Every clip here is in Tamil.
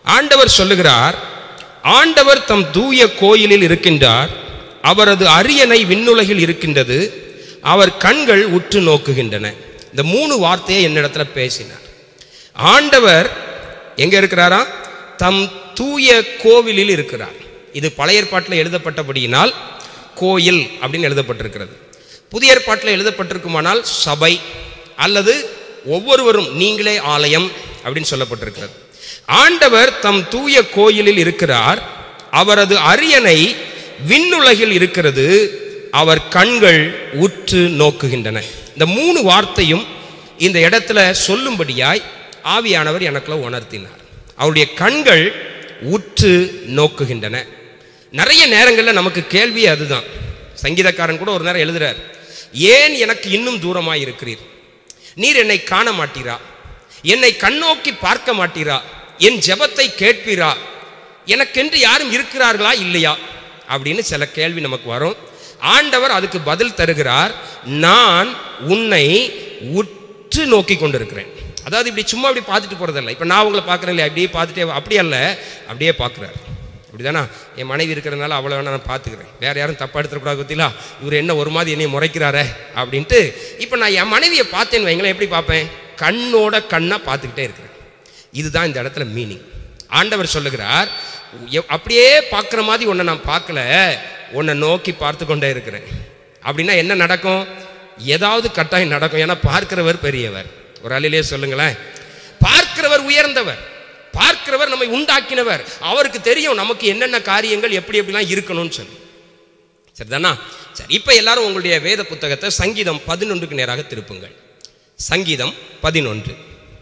ஆண்டவர் சொல்லுகிறார் ஆண்டவர் தம் தூய கோயிலில் இருக்கின்றார் அவரது அரியணை விண்ணுலகில் இருக்கின்றது அவர் கண்கள் உற்று நோக்குகின்றன இந்த மூணு வார்த்தையை என்னிடத்துல பேசினார் ஆண்டவர் எங்க இருக்கிறாரா தம் தூய கோவிலில் இருக்கிறார் இது பழைய ஏற்பாட்டில் எழுதப்பட்டபடியினால் கோயில் அப்படின்னு எழுதப்பட்டிருக்கிறது புதிய ஏற்பாட்டில் எழுதப்பட்டிருக்குமானால் சபை அல்லது ஒவ்வொருவரும் நீங்களே ஆலயம் அப்படின்னு சொல்லப்பட்டிருக்கிறது ஆண்டவர் தம் தூய கோயிலில் இருக்கிறார் அவரது அரியணை விண்ணுலகில் இருக்கிறது அவர் கண்கள் உற்று நோக்குகின்றன இந்த மூணு வார்த்தையும் இந்த இடத்துல சொல்லும்படியாய் ஆவியானவர் எனக்குள்ள உணர்த்தினார் அவருடைய கண்கள் உற்று நோக்குகின்றன நிறைய நேரங்களில் நமக்கு கேள்வி அதுதான் சங்கீதக்காரன் கூட ஒரு நேரம் எழுதுறார் ஏன் எனக்கு இன்னும் தூரமாய் இருக்கிறீர் நீர் என்னை காண மாட்டீரா என்னை கண்ணோக்கி பார்க்க மாட்டீரா என் ஜெபத்தை கேட்பீரா எனக்கென்று யாரும் இருக்கிறார்களா இல்லையா அப்படின்னு சில கேள்வி நமக்கு வரும் ஆண்டவர் அதுக்கு பதில் தருகிறார் நான் உன்னை உற்று நோக்கி கொண்டிருக்கிறேன் அதாவது இப்படி சும்மா இப்படி பார்த்துட்டு போறதல்ல இப்போ நான் உங்களை பார்க்குறேன் இல்லையா அப்படியே பார்த்துட்டே அப்படி அல்ல அப்படியே பார்க்குறாரு அப்படிதானா என் மனைவி இருக்கிறதுனால அவ்வளோ வேணா நான் பார்த்துக்கிறேன் வேற யாரும் தப்பா எடுத்துடக்கூடாது பத்திலா இவர் என்ன ஒரு மாதிரி என்னை முறைக்கிறாரே அப்படின்ட்டு இப்போ நான் என் மனைவியை பார்த்தேன்னு வைங்களேன் எப்படி பார்ப்பேன் கண்ணோட கண்ணா பார்த்துக்கிட்டே இருக்கிறேன் இதுதான் இந்த இடத்துல மீனிங் ஆண்டவர் சொல்லுகிறார் எ- அப்படியே பார்க்குற மாதிரி உன்னை நான் பார்க்கல உன்னை நோக்கி பார்த்து கொண்டே இருக்கிறேன் அப்படின்னா என்ன நடக்கும் ஏதாவது கட்டாயம் நடக்கும் ஏன்னா பார்க்கிறவர் பெரியவர் ஒரு அலையிலே சொல்லுங்களேன் பார்க்கிறவர் உயர்ந்தவர் பார்க்கிறவர் நம்மை உண்டாக்கினவர் அவருக்கு தெரியும் நமக்கு என்னென்ன காரியங்கள் எப்படி எப்படிலாம் இருக்கணும்னு சொல்லி சரிதானா சரி இப்போ எல்லாரும் உங்களுடைய வேத புத்தகத்தை சங்கீதம் பதினொன்றுக்கு நேராக திருப்புங்கள் சங்கீதம் பதினொன்று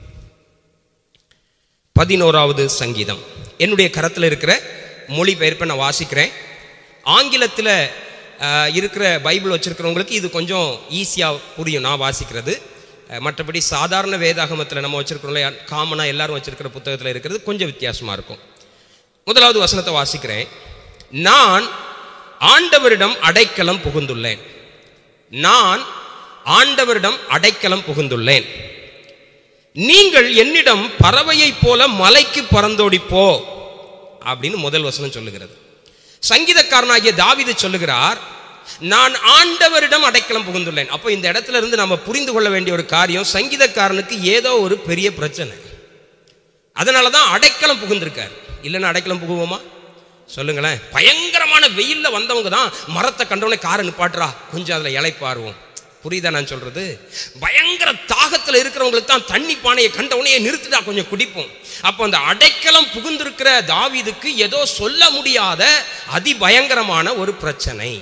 பதினோராவது சங்கீதம் என்னுடைய கரத்தில் இருக்கிற மொழிபெயர்ப்பை நான் வாசிக்கிறேன் ஆங்கிலத்தில் அஹ், இருக்கிற பைபிள் வச்சிருக்கிறவங்களுக்கு இது கொஞ்சம் ஈஸியாக புரியும் நான் வாசிக்கிறது அஹ், மற்றபடி சாதாரண வேதாகமத்தில் நம்ம வச்சிருக்கிறோம்ல காமனாக எல்லாரும் வச்சிருக்கிற புத்தகத்தில் இருக்கிறது கொஞ்சம் வித்தியாசமாக இருக்கும் முதலாவது வசனத்தை வாசிக்கிறேன் நான் ஆண்டவரிடம் அடைக்கலம் புகுந்துள்ளேன் நான் ஆண்டவரிடம் அடைக்கலம் புகுந்துள்ளேன் நீங்கள் என்னிடம் பறவையைப் போல மலைக்கு பறந்தோடி போ அப்படின்னு முதல் வசனம் சொல்லுகிறது சங்கீதக்காரனாகிய தாவீது சொல்லுகிறார் நான் ஆண்டவரிடம் அடைக்கலம் புகுந்துள்ளேன் அப்போ இந்த இடத்துல இருந்து நம்ம புரிந்து கொள்ள வேண்டிய ஒரு காரியம் சங்கீதக்காரனுக்கு ஏதோ ஒரு பெரிய பிரச்சனை அதனால தான் அடைக்கலம் புகுந்திருக்கார் இல்லைன்னா அடைக்கலம் புகுவோமா சொல்லுங்களேன் பயங்கரமான வெயில்ல வந்தவங்க தான் மரத்தை கண்டவனே காரை நிப்பாட்டுறா கொஞ்சம் அதில் இலைப்பாருவோம் புரியுதா நான் சொல்றது பயங்கர தாகத்தில் இருக்கிறவங்களுக்கு தான் தண்ணி பானையை கண்டவனே நிறுத்துடா கொஞ்சம் குடிப்போம் அப்போ அந்த அடைக்கலம் புகுந்திருக்கிற தாவீதுக்கு ஏதோ சொல்ல முடியாத அதிபயங்கரமான ஒரு பிரச்சனை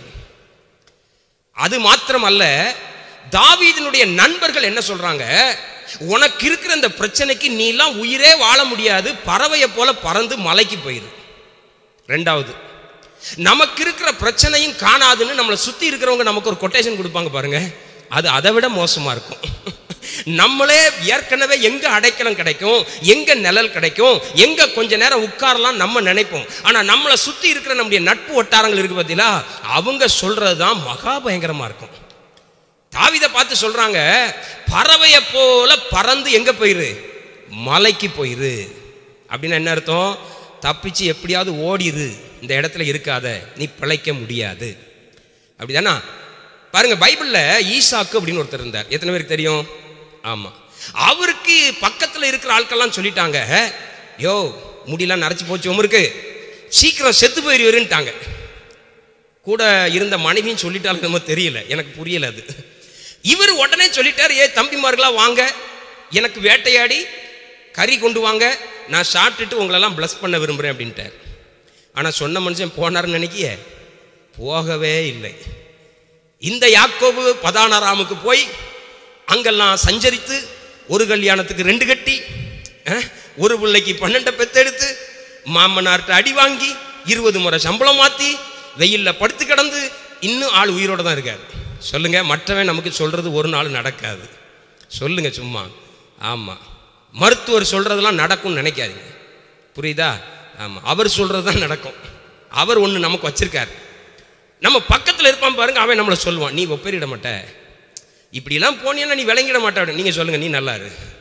அது மாத்திரமல்ல தாவீதினுடைய நண்பர்கள் என்ன சொல்றாங்க உனக்கு இருக்கிற இந்த பிரச்சனைக்கு நீ எல்லாம் உயிரே வாழ முடியாது பறவையை போல பறந்து மலைக்கு போயிரு ரெண்டாவது நமக்கு இருக்கிற பிரச்சனையும் காணாதுன்னு நம்மளை சுத்தி இருக்கிறவங்க நமக்கு ஒரு கொட்டேஷன் கொடுப்பாங்க பாருங்க அது அதை விட மோசமா இருக்கும் நம்மளே ஏற்கனவே எங்க அடைக்கலம் கிடைக்கும் எங்க நிழல் கிடைக்கும் எங்க கொஞ்ச நேரம் உட்காரலாம் நம்ம நினைப்போம் ஆனா நம்மளை சுத்தி இருக்கிற நம்முடைய நட்பு வட்டாரங்கள் இருக்கு பார்த்தீங்களா அவங்க சொல்றதுதான் மகா பயங்கரமா இருக்கும் தாவிதை பார்த்து சொல்றாங்க பறவையை போல பறந்து எங்க போயிரு மலைக்கு போயிரு அப்படின்னா என்ன அர்த்தம் தப்பிச்சு எப்படியாவது ஓடிரு இந்த இடத்துல இருக்காத நீ பிழைக்க முடியாது அப்படிதானா பாருங்க பைபிள்ல ஈசாக்கு அப்படின்னு ஒருத்தர் இருந்தார் எத்தனை பேருக்கு தெரியும் ஆமா அவருக்கு பக்கத்துல இருக்கிற ஆட்கள்லாம் சொல்லிட்டாங்க யோ முடியெல்லாம் நரைச்சு போச்சு உமருக்கு சீக்கிரம் செத்து போயிருவருன்ட்டாங்க கூட இருந்த மனைவியும் சொல்லிட்டாலும் நம்ம தெரியல எனக்கு புரியல அது இவர் உடனே சொல்லிட்டார் ஏ தம்பிமார்களா வாங்க எனக்கு வேட்டையாடி கறி கொண்டு வாங்க நான் சாப்பிட்டுட்டு உங்களெல்லாம் ப்ளஸ் பண்ண விரும்புகிறேன் அப்படின்ட்டார் ஆனால் சொன்ன மனுஷன் போனார்னு நினைக்கிய போகவே இல்லை இந்த யாக்கோபு பதானாராமுக்கு போய் அங்கெல்லாம் சஞ்சரித்து ஒரு கல்யாணத்துக்கு ரெண்டு கட்டி அஹ், ஒரு பிள்ளைக்கு பன்னெண்டை பெத்தெடுத்து மாமனார்ட்ட அடி வாங்கி இருபது முறை சம்பளம் மாற்றி வெயிலில் படுத்து கிடந்து இன்னும் ஆள் உயிரோட தான் இருக்கார் சொல்லுங்க மற்றவன் நமக்கு சொல்றது ஒரு நாள் நடக்காது சொல்லுங்க சும்மா ஆமாம் மருத்துவர் சொல்றதெல்லாம் நடக்கும்னு நினைக்காதீங்க புரியுதா ஆமாம் அவர் சொல்றது தான் நடக்கும் அவர் ஒன்று நமக்கு வச்சிருக்காரு நம்ம பக்கத்தில் இருப்பான் பாருங்க அவன் நம்மளை சொல்லுவான் நீ ஒப்பேறிட மாட்ட இப்படிலாம் போனீங்கன்னா நீ விளங்கிட மாட்டாடு நீங்கள் சொல்லுங்க நீ நல்லா இரு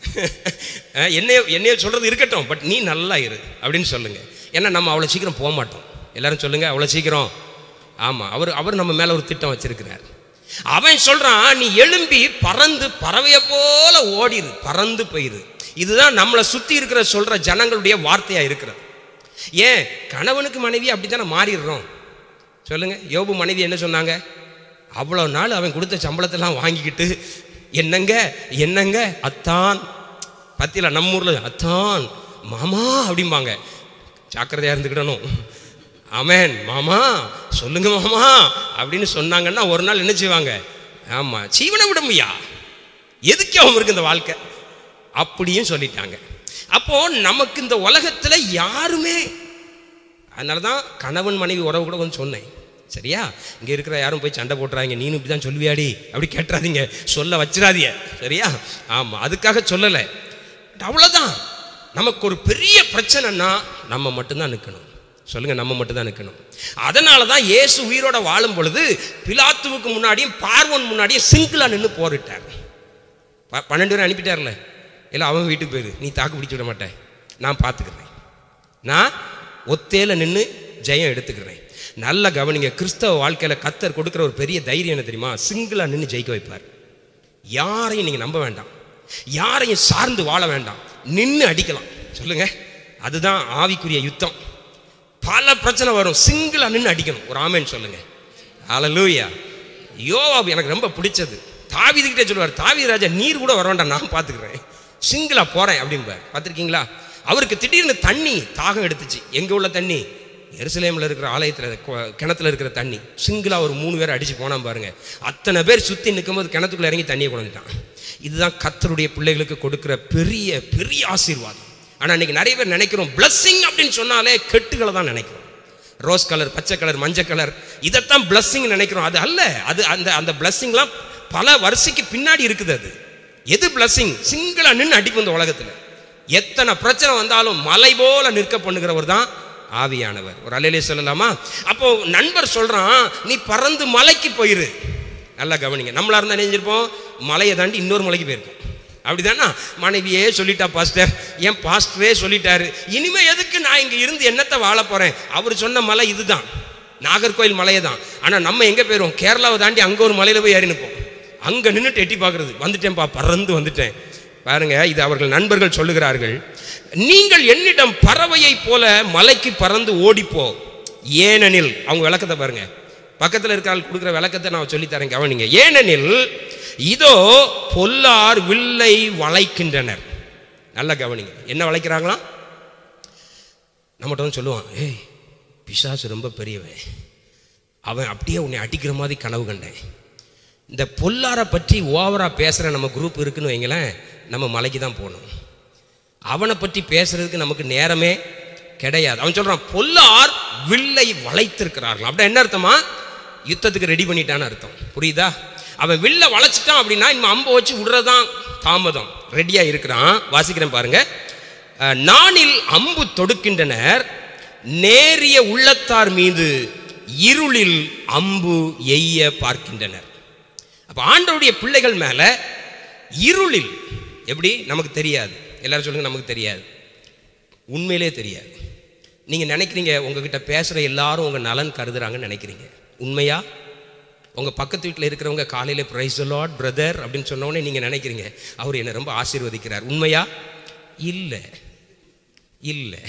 அஹ் என்னைய என்னைய சொல்கிறது இருக்கட்டும் பட் நீ நல்லா இரு அப்படின்னு சொல்லுங்க ஏன்னா நம்ம அவ்வளோ சீக்கிரம் போக மாட்டோம் எல்லாரும் சொல்லுங்க அவ்வளோ சீக்கிரம் ஆமாம் அவர் அவர் நம்ம மேலே ஒரு திட்டம் வச்சிருக்கிறார் அவன் சொல்கிறான் நீ எழும்பி பறந்து பறவைய போல ஓடிரு பறந்து போயிரு இதுதான் நம்மளை சுற்றி இருக்கிற சொல்கிற ஜனங்களுடைய வார்த்தையாக இருக்கிறது ஏன் கணவனுக்கு மனைவி அப்படி தானே மாறிடுறோம் சொல்லுங்க யோபு மனைவி என்ன சொன்னாங்க அவ்வளோ நாள் அவன் கொடுத்த சம்பளத்தெல்லாம் வாங்கிக்கிட்டு என்னங்க என்னங்க அத்தான் பத்தியில் நம்ம ஊரில் அத்தான் மாமா அப்படிம்பாங்க ஜாக்கிரதையாக இருந்துக்கிடணும் ஆமேன் மாமா சொல்லுங்க மாமா அப்படின்னு சொன்னாங்கன்னா ஒரு நாள் என்ன செய்வாங்க ஆமாம் சீவனை விட முடியா எதுக்கு அவன் இருக்கு இந்த வாழ்க்கை அப்படியும் சொல்லிட்டாங்க அப்போ நமக்கு இந்த உலகத்தில் யாருமே அதனால தான் கணவன் மனைவி உறவு கூட கொஞ்சம் சொன்னேன் சரியா இங்கே இருக்கிற யாரும் போய் சண்டை போட்டுறாங்க நீனும் இப்படி தான் சொல்லுவியாடி அப்படி கேட்டுறாதீங்க சொல்ல வச்சிடாதீங்க சரியா ஆமாம் அதுக்காக சொல்லலை அவ்வளோதான் நமக்கு ஒரு பெரிய பிரச்சனைன்னா நம்ம மட்டும்தான் நிற்கணும் சொல்லுங்க நம்ம மட்டும்தான் நிற்கணும் அதனால தான் இயேசு உயிரோட வாழும் பொழுது பிலாத்துவுக்கு முன்னாடியும் பார்வன் முன்னாடியும் சிங்கிளாக நின்று போரிட்டார் ப- பன்னெண்டு பேரும் அனுப்பிட்டார்ல இல்லை அவன் வீட்டுக்கு போயிரு நீ தாக்கு பிடிச்சி விட மாட்டேன் நான் பார்த்துக்கிறேன் நான் ஒத்தேல நின்று ஜெயம் எடுத்துக்கிறேன் நல்ல கவனிங்க கிறிஸ்தவ வாழ்க்கையில் கத்தர் கொடுக்குற ஒரு பெரிய தைரியம் என்ன தெரியுமா சிங்கிளாக நின்று ஜெயிக்க வைப்பார் யாரையும் நீங்கள் நம்ப வேண்டாம் யாரையும் சார்ந்து வாழ வேண்டாம் நின்று அடிக்கலாம் சொல்லுங்க அதுதான் ஆவிக்குரிய யுத்தம் பல பிரச்சனை வரும் சிங்கிளாக நின்று அடிக்கணும் ஒரு ஆமேன்னு சொல்லுங்க ஹalleluya யோவாப் எனக்கு ரொம்ப பிடிச்சது தாவீதுகிட்டே சொல்லுவார் தாவீது ராஜா நீர் கூட வர வேண்டாம் நான் பார்த்துக்கிறேன் சிங்கிளா போறேன் அப்படிம்பார் பார்த்துருக்கீங்களா அவருக்கு திடீர்னு தண்ணி தாகம் எடுத்துச்சு எங்க உள்ள தண்ணி எருசலேமில் இருக்கிற ஆலயத்தில் கொ- கிணத்துல இருக்கிற தண்ணி சிங்கிளா ஒரு மூணு பேர் அடிச்சு போனா பாருங்க அத்தனை பேர் சுத்தி நிற்கும்போது கிணத்துக்குள்ள இறங்கி தண்ணியை கொண்டுட்டான் இதுதான் கத்தருடைய பிள்ளைகளுக்கு கொடுக்கிற பெரிய பெரிய ஆசீர்வாதம் ஆனா இன்னைக்கு நிறைய பேர் நினைக்கிறோம் blessing அப்படின்னு சொன்னாலே கெட்டுகளை தான் நினைக்கிறோம் ரோஸ் கலர் பச்சை கலர் மஞ்சள் கலர் இதைத்தான் பிளஸ்ஸிங் நினைக்கிறோம் அது அல்ல அது அந்த அந்த பிளஸ்ஸிங்லாம் பல வருஷைக்கு பின்னாடி இருக்குது அது எது பிளஸ்ஸிங் சிங்கிளா நின்று அடிக்கும் இந்த உலகத்தில் எத்தனை பிரச்சனை வந்தாலும் மலை போல நிற்க பண்ணுகிறவர் தான் ஆவியானவர் ஒரு அலையிலே சொல்லலாமா அப்போ நண்பர் சொல்றான் நீ பறந்து மலைக்கு போயிரு நல்லா கவனிங்க நம்மளா இருந்தா நினைஞ்சிருப்போம் மலையை தாண்டி இன்னொரு மலைக்கு போயிருப்போம் அப்படிதானா மனைவியே சொல்லிட்டா பாஸ்டர் என் பாஸ்டரே சொல்லிட்டாரு இனிமே எதுக்கு நான் இங்க இருந்து என்னத்தை வாழ போறேன் அவர் சொன்ன மலை இதுதான் நாகர்கோயில் மலையை தான் ஆனா நம்ம எங்க போயிரும் கேரளாவை தாண்டி அங்க ஒரு மலையில போய் ஏறி நிற்போம் அங்க நின்னுட்டு எட்டி பார்க்கறது வந்துட்டேன்ப்பா பறந்து வந்துட்டேன் பாருங்க இது அவர்கள் நண்பர்கள் சொல்லுகிறார்கள் நீங்கள் என்னிடம் பறவையை போல மலைக்கு பறந்து ஓடிப்போ ஏனெனில் அவங்க விளக்கத்தை பாருங்க பக்கத்தில் இருக்க ஆள் கொடுக்குற விளக்கத்தை நான் சொல்லித்தரேன் கவனிங்க ஏனெனில் இதோ பொல்லார் வில்லை வளைக்கின்றனர் நல்லா கவனிங்க என்ன வளைக்கிறாங்களாம் நம்மகிட்ட வந்து சொல்லுவான் ஏய் பிசாசு ரொம்ப பெரியவன் அவன் அப்படியே உன்னை அடிக்கிற மாதிரி கனவு கண்டேன் இந்த பொல்லாரை பற்றி ஓவரா பேசுகிற நம்ம குரூப் இருக்குன்னு வைங்களேன் நம்ம மலைக்கு தான் போகணும் அவனை பற்றி பேசுறதுக்கு நமக்கு நேரமே கிடையாது அவன் சொல்றான் பொல்லார் வில்லை வளைத்திருக்கிறார்கள் அப்படின்னா என்ன அர்த்தமா யுத்தத்துக்கு ரெடி பண்ணிட்டான்னு அர்த்தம் புரியுதா அவன் வில்ல வளைச்சிட்டான் அப்படின்னா இனிமே அம்பை வச்சு விடுறதான் தாமதம் ரெடியா இருக்கிறான் வாசிக்கிறேன் பாருங்க அஹ், நாணில் அம்பு தொடுக்கின்றனர் நேரிய உள்ளத்தார் மீது இருளில் அம்பு எய்ய பார்க்கின்றனர் அப்ப ஆண்டவருடைய பிள்ளைகள் மேல இருளில் எப்படி நமக்கு தெரியாது எல்லாரும் சொல்லுங்க நமக்கு தெரியாது உண்மையிலே தெரியாது நீங்க நினைக்கிறீங்க உங்ககிட்ட பேசுற எல்லாரும் உங்க நலன் கருதுறாங்கன்னு நினைக்கிறீங்க உண்மையா உங்க பக்கத்து வீட்டில் இருக்கிறவங்க காலையில பிரைஸ் லார்ட் பிரதர் அப்படின்னு சொன்ன உடனே நீங்க நினைக்கிறீங்க அவர் என்னை ரொம்ப ஆசீர்வதிக்கிறார் உண்மையா இல்லை இல்லை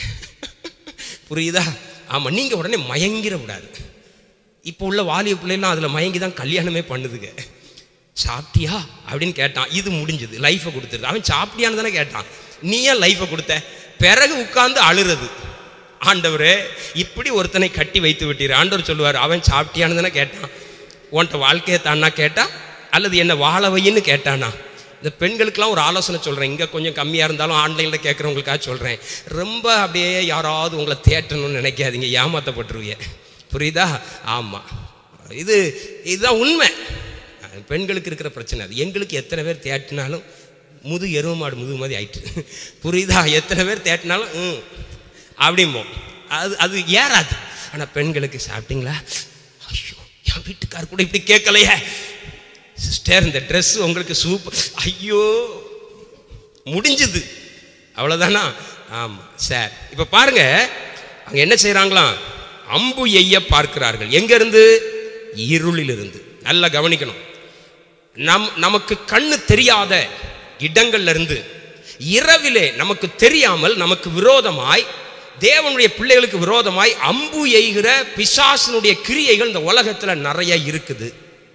புரியுதா ஆமா நீங்க உடனே மயங்கிட விடாது இப்போ உள்ள வாலிய பிள்ளைலாம் அதில் மயங்கி தான் கல்யாணமே பண்ணுதுங்க சாப்பிட்டியா அப்படின்னு கேட்டான் இது முடிஞ்சது லைஃப்பை கொடுத்துருது அவன் சாப்பிட்டியான்னு தானே கேட்டான் நீ ஏன் லைஃப்பை கொடுத்த பிறகு உட்கார்ந்து அழுறது ஆண்டவரே இப்படி ஒருத்தனை கட்டி வைத்து விட்டீர் ஆண்டவர் சொல்லுவார் அவன் சாப்பிட்டியான்னு தானே கேட்டான் உன்கிட்ட வாழ்க்கையை தானா கேட்டா அல்லது என்ன வாழ வையின்னு கேட்டானா இந்த பெண்களுக்கெல்லாம் ஒரு ஆலோசனை சொல்கிறேன் இங்கே கொஞ்சம் கம்மியாக இருந்தாலும் ஆன்லைனில் கேட்குறவங்களுக்காக சொல்கிறேன் ரொம்ப அப்படியே யாராவது உங்களை தேட்டணும்னு நினைக்காதீங்க ஏமாத்தப்பட்டுருவீங்க புரியுதா ஆமாம் இது இதுதான் உண்மை பெண்களுக்கு இருக்கிற பிரச்சனை அது எங்களுக்கு எத்தனை பேர் தேட்டினாலும் முது எருவ மாடு முதுகு மாதிரி ஆயிட்டு புரியுதா எத்தனை பேர் தேட்டினாலும் ம் அப்படிம்போம் அது அது ஏறாது ஆனால் பெண்களுக்கு சாப்பிட்டீங்களா ஐயோ என் வீட்டுக்கார் கூட இப்படி கேட்கலையே சிஸ்டர் இந்த Dress உங்களுக்கு சூப்பர் ஐயோ முடிஞ்சுது அவ்வளோதானா ஆமாம் சார் இப்போ பாருங்க அங்கே என்ன செய்கிறாங்களாம் அம்பு எய்ய பார்க்கிறார்கள் எங்கேருந்து இருளிலிருந்து நல்லா கவனிக்கணும் நம் நமக்கு கண்ணு தெரியாத இடங்கள்ல இருந்து இரவிலே நமக்கு தெரியாமல் நமக்கு விரோதமாய் தேவனுடைய பிள்ளைகளுக்கு விரோதமாய் அம்பு எய்கிற பிசாசனுடைய கிரியைகள் இந்த உலகத்துல நிறைய இருக்குது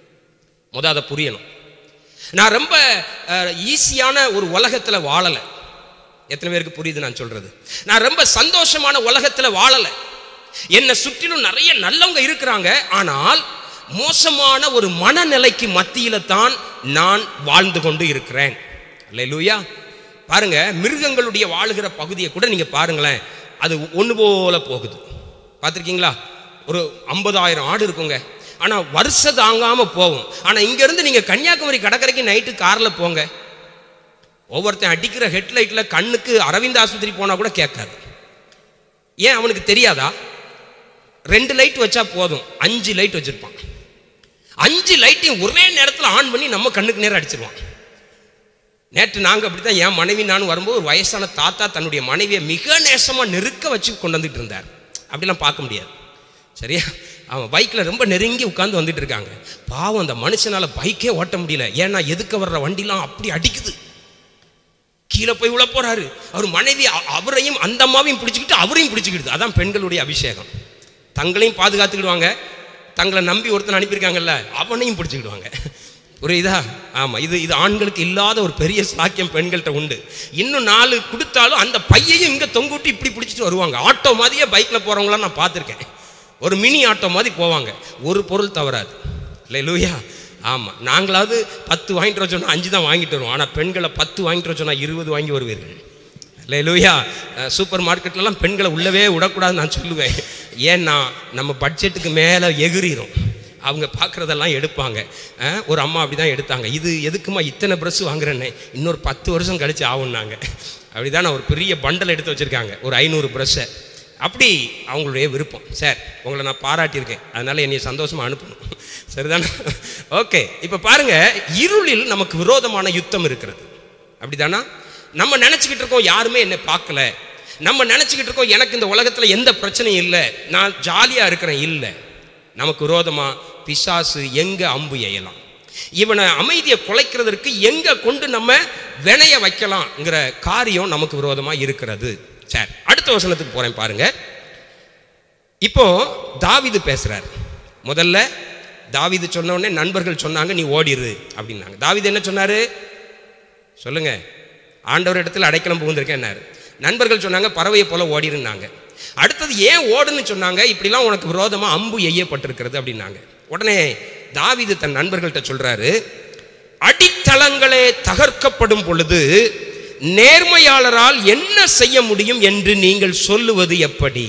முத அதை புரியணும் நான் ரொம்ப ஈஸியான ஒரு உலகத்துல வாழலை எத்தனை பேருக்கு புரியுது நான் சொல்றது நான் ரொம்ப சந்தோஷமான உலகத்துல வாழலை என்னை சுற்றிலும் நிறைய நல்லவங்க இருக்கிறாங்க ஆனால் மோசமான ஒரு மனநிலைக்கு மத்தியில தான் நான் வாழ்ந்து கொண்டு இருக்கிறேன் அல்லேலூயா பாருங்க மிருகங்களுடைய வாழுகிற பகுதியை கூட நீங்க பாருங்களேன் அது ஒன்று போல போகுது பார்த்துருக்கீங்களா ஒரு ஐம்பதாயிரம் ஆடு இருக்குங்க ஆனா வருஷம் தாங்காம போகும் ஆனா இங்க இருந்து நீங்க கன்னியாகுமரி கடற்கரைக்கு நைட்டு கார்ல போங்க ஒவ்வொருத்தன் அடிக்கிற ஹெட்லைட்ல கண்ணுக்கு அரவிந்த் ஆஸ்பத்திரி போனா கூட கேட்காது ஏன் அவனுக்கு தெரியாதா ரெண்டு லைட் வச்சா போதும் அஞ்சு லைட் வச்சிருப்பான் அஞ்சு லைட்டையும் ஒரே நேரத்தில் ஆன் பண்ணி நம்ம கண்ணுக்கு நேரம் அடிச்சிருவான் நேற்று நாங்கள் அப்படி தான் என் மனைவி நானும் வரும்போது ஒரு வயசான தாத்தா தன்னுடைய மனைவியை மிக நேசமாக நெருக்க வச்சு கொண்டு வந்துட்டு இருந்தார் அப்படிலாம் பார்க்க முடியாது சரியா அவன் பைக்கில் ரொம்ப நெருங்கி உட்காந்து வந்துட்டு இருக்காங்க பாவம் அந்த மனுஷனால பைக்கே ஓட்ட முடியல ஏன்னா எதுக்க வர்ற வண்டிலாம் அப்படி அடிக்குது கீழே போய் உள்ள போறாரு அவர் மனைவி அ- அவரையும் அந்த அம்மாவையும் பிடிச்சிக்கிட்டு அவரையும் பிடிச்சிக்கிடுது அதான் பெண்களுடைய அபிஷேகம் தங்களையும் பாதுகாத்துக்கிடுவாங்க தங்களை நம்பி ஒருத்தன் அனுப்பியிருக்காங்கல்ல அவனையும் பிடிச்சிக்கிடுவாங்க புரியுதா ஆமா இது இது ஆண்களுக்கு இல்லாத ஒரு பெரிய சாக்கியம் பெண்கள்கிட்ட உண்டு இன்னும் நாலு கொடுத்தாலும் அந்த பையையும் இங்க தொங்குட்டி இப்படி பிடிச்சிட்டு வருவாங்க ஆட்டோ மாதிரியே பைக்ல போறவங்களாம் நான் பார்த்துருக்கேன் ஒரு மினி ஆட்டோ மாதிரி போவாங்க ஒரு பொருள் தவறாது இல்லை லூயா ஆமாம் நாங்களாவது பத்து வாங்கிட்டு வர சொன்னா அஞ்சு தான் வாங்கிட்டு வருவோம் ஆனால் பெண்களை பத்து வாங்கிட்டு வர சொன்னா இருபது வாங்கி வருவீர்கள் இல்லை லூயா சூப்பர் மார்க்கெட்லலாம் பெண்களை உள்ளவே விடக்கூடாதுன்னு நான் சொல்லுவேன் ஏன்னா நம்ம பட்ஜெட்டுக்கு மேலே எகிறிடும் அவங்க பார்க்குறதெல்லாம் எடுப்பாங்க அஹ், ஒரு அம்மா அப்படி தான் எடுத்தாங்க இது எதுக்குமா இத்தனை ப்ரெஸ் வாங்குறேன்னே இன்னொரு பத்து வருஷம் கழிச்சு ஆகும்னாங்க அப்படி தான் ஒரு பெரிய பண்டல் எடுத்து வச்சுருக்காங்க ஒரு ஐநூறு ப்ரெஷ்ஷை அப்படி அவங்களுடைய விருப்பம் சார் உங்களை நான் பாராட்டியிருக்கேன் அதனால என்னை சந்தோஷமா அனுப்பணும் சரிதானே ஓகே இப்போ பாருங்க இருளில் நமக்கு விரோதமான யுத்தம் இருக்கிறது அப்படிதானா நம்ம நினச்சிக்கிட்டு இருக்கோம் யாருமே என்னை பார்க்கல நம்ம நினச்சிக்கிட்டு இருக்கோம் எனக்கு இந்த உலகத்தில் எந்த பிரச்சனையும் இல்லை நான் ஜாலியாக இருக்கிறேன் இல்லை நமக்கு விரோதமா பிசாசு எங்க அம்பு எய்யலாம் இவனை அமைதியை குலைக்கிறதற்கு எங்க கொண்டு நம்ம வினைய வைக்கலாம்ங்கிற காரியம் நமக்கு விரோதமா இருக்கிறது சரி அடுத்த வசனத்துக்கு போறேன் பாருங்க இப்போ தாவீது பேசுறார் முதல்ல தாவீது சொன்ன உடனே நண்பர்கள் சொன்னாங்க நீ ஓடிரு அப்படின்னாங்க தாவீது என்ன சொன்னாரு சொல்லுங்க ஆண்டவர் இடத்துல அடைக்கலம் புகுந்திருக்கேன்னாரு நண்பர்கள் சொன்னாங்க பறவையை போல ஓடிருந்தாங்க அடுத்தது ஏன் ஓடுன்னு சொன்னாங்க இப்படிலாம் உனக்கு விரோதமா அம்பு எய்யப்பட்டிருக்கிறது அப்படின்னாங்க உடனே தாவீது தன் நண்பர்கள்ட்ட சொல்றாரு அடித்தளங்களே தகர்க்கப்படும் பொழுது நேர்மையாளரால் என்ன செய்ய முடியும் என்று நீங்கள் சொல்லுவது எப்படி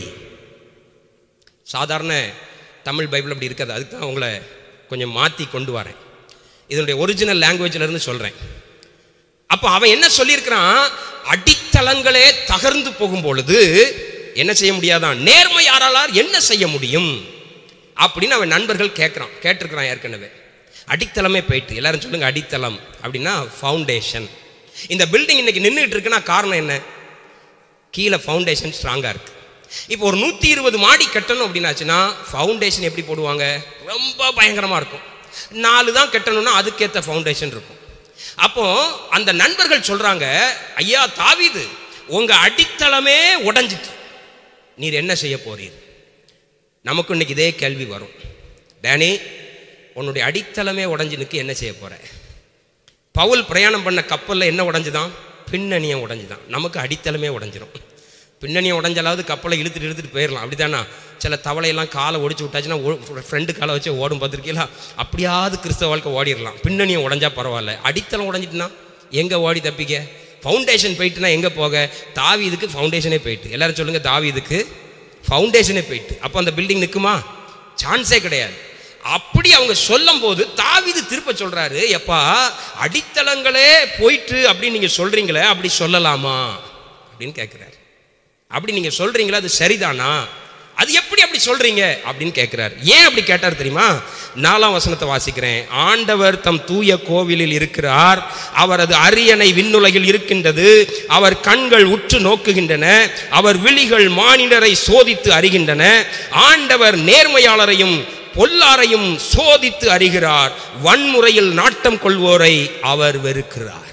சாதாரண தமிழ் பைபிள் அப்படி இருக்காது அதுக்கு தான் உங்களை கொஞ்சம் மாற்றி கொண்டு வரேன் இதனுடைய ஒரிஜினல் லாங்குவேஜ்ல இருந்து சொல்கிறேன் அப்போ அவன் என்ன சொல்லியிருக்கிறான் அடித்தளங்களே தகர்ந்து போகும் பொழுது என்ன செய்ய முடியாதான் நேர்மையாளரால் என்ன செய்ய முடியும் அப்படின்னு அவன் நண்பர்கள் கேட்குறான் கேட்டிருக்கிறான் ஏற்கனவே அடித்தளமே போயிட்டு எல்லாரும் சொல்லுங்க அடித்தளம் அப்படின்னா ஃபவுண்டேஷன் இந்த பில்டிங் இன்னைக்கு நின்றுட்டு இருக்குன்னா காரணம் என்ன கீழே ஃபவுண்டேஷன் ஸ்ட்ராங்காக இருக்கு இப்போ ஒரு நூற்றி இருபது மாடி கட்டணும் அப்படின்னாச்சுன்னா ஃபவுண்டேஷன் எப்படி போடுவாங்க ரொம்ப பயங்கரமாக இருக்கும் நாலு தான் கட்டணும்னா அதுக்கேற்ற ஃபவுண்டேஷன் இருக்கும் அப்போ அந்த நண்பர்கள் சொல்றாங்க ஐயா தாவீது உங்க அடித்தளமே உடைஞ்சிட்டு நீர் என்ன செய்ய போறீர் நமக்கு இன்னைக்கு இதே கேள்வி வரும் டேனி உன்னுடைய அடித்தளமே உடைஞ்சு நிற்கு என்ன செய்ய போற பவுல் பிரயாணம் பண்ண கப்பலில் என்ன உடைஞ்சுதான் பின்னணியம் உடைஞ்சுதான் நமக்கு அடித்தளமே உடைஞ்சிரும் பின்னணியம் உடைஞ்சாலாவது கப்பலை இழுத்துட்டு இழுத்துட்டு போயிடலாம் அப்படிதானா சில தவளையெல்லாம் காலை ஒடிச்சு விட்டாச்சுன்னா ஃப்ரெண்டு காலை வச்சு ஓடும் பார்த்துருக்கீங்களா அப்படியாவது கிறிஸ்தவ வாழ்க்கை ஓடிடலாம் பின்னணியம் உடைஞ்சா பரவாயில்ல அடித்தளம் உடைஞ்சிட்டுனா எங்கே ஓடி தப்பிக்க ஃபவுண்டேஷன் போயிட்டுனா எங்கே போக தாவீதுக்கு ஃபவுண்டேஷனே போயிட்டு எல்லாரும் சொல்லுங்க தாவீதுக்கு ஃபவுண்டேஷனே போயிட்டு அப்போ அந்த பில்டிங் நிற்குமா சான்ஸே கிடையாது அப்படி அவங்க சொல்லும் போது தாவீது திருப்ப சொல்றாரு எப்பா அடித்தளங்களே போயிட்டு அப்படின்னு நீங்க சொல்றீங்களே அப்படி சொல்லலாமா அப்படின்னு கேட்கிறாரு அப்படி நீங்க சொல்றீங்களா அது சரிதானா அது எப்படி அப்படி சொல்றீங்க அப்படின்னு கேட்கிறார் ஏன் அப்படி கேட்டார் தெரியுமா நாலாம் வசனத்தை வாசிக்கிறேன் ஆண்டவர் தம் தூய கோவிலில் இருக்கிறார் அவரது அரியணை விண்ணுலகில் இருக்கின்றது அவர் கண்கள் உற்று நோக்குகின்றன அவர் விழிகள் மானிடரை சோதித்து அறிகின்றன ஆண்டவர் நேர்மையாளரையும் பொல்லாரையும் சோதித்து அறிகிறார் வன்முறையில் நாட்டம் கொள்வோரை அவர் வெறுக்கிறார்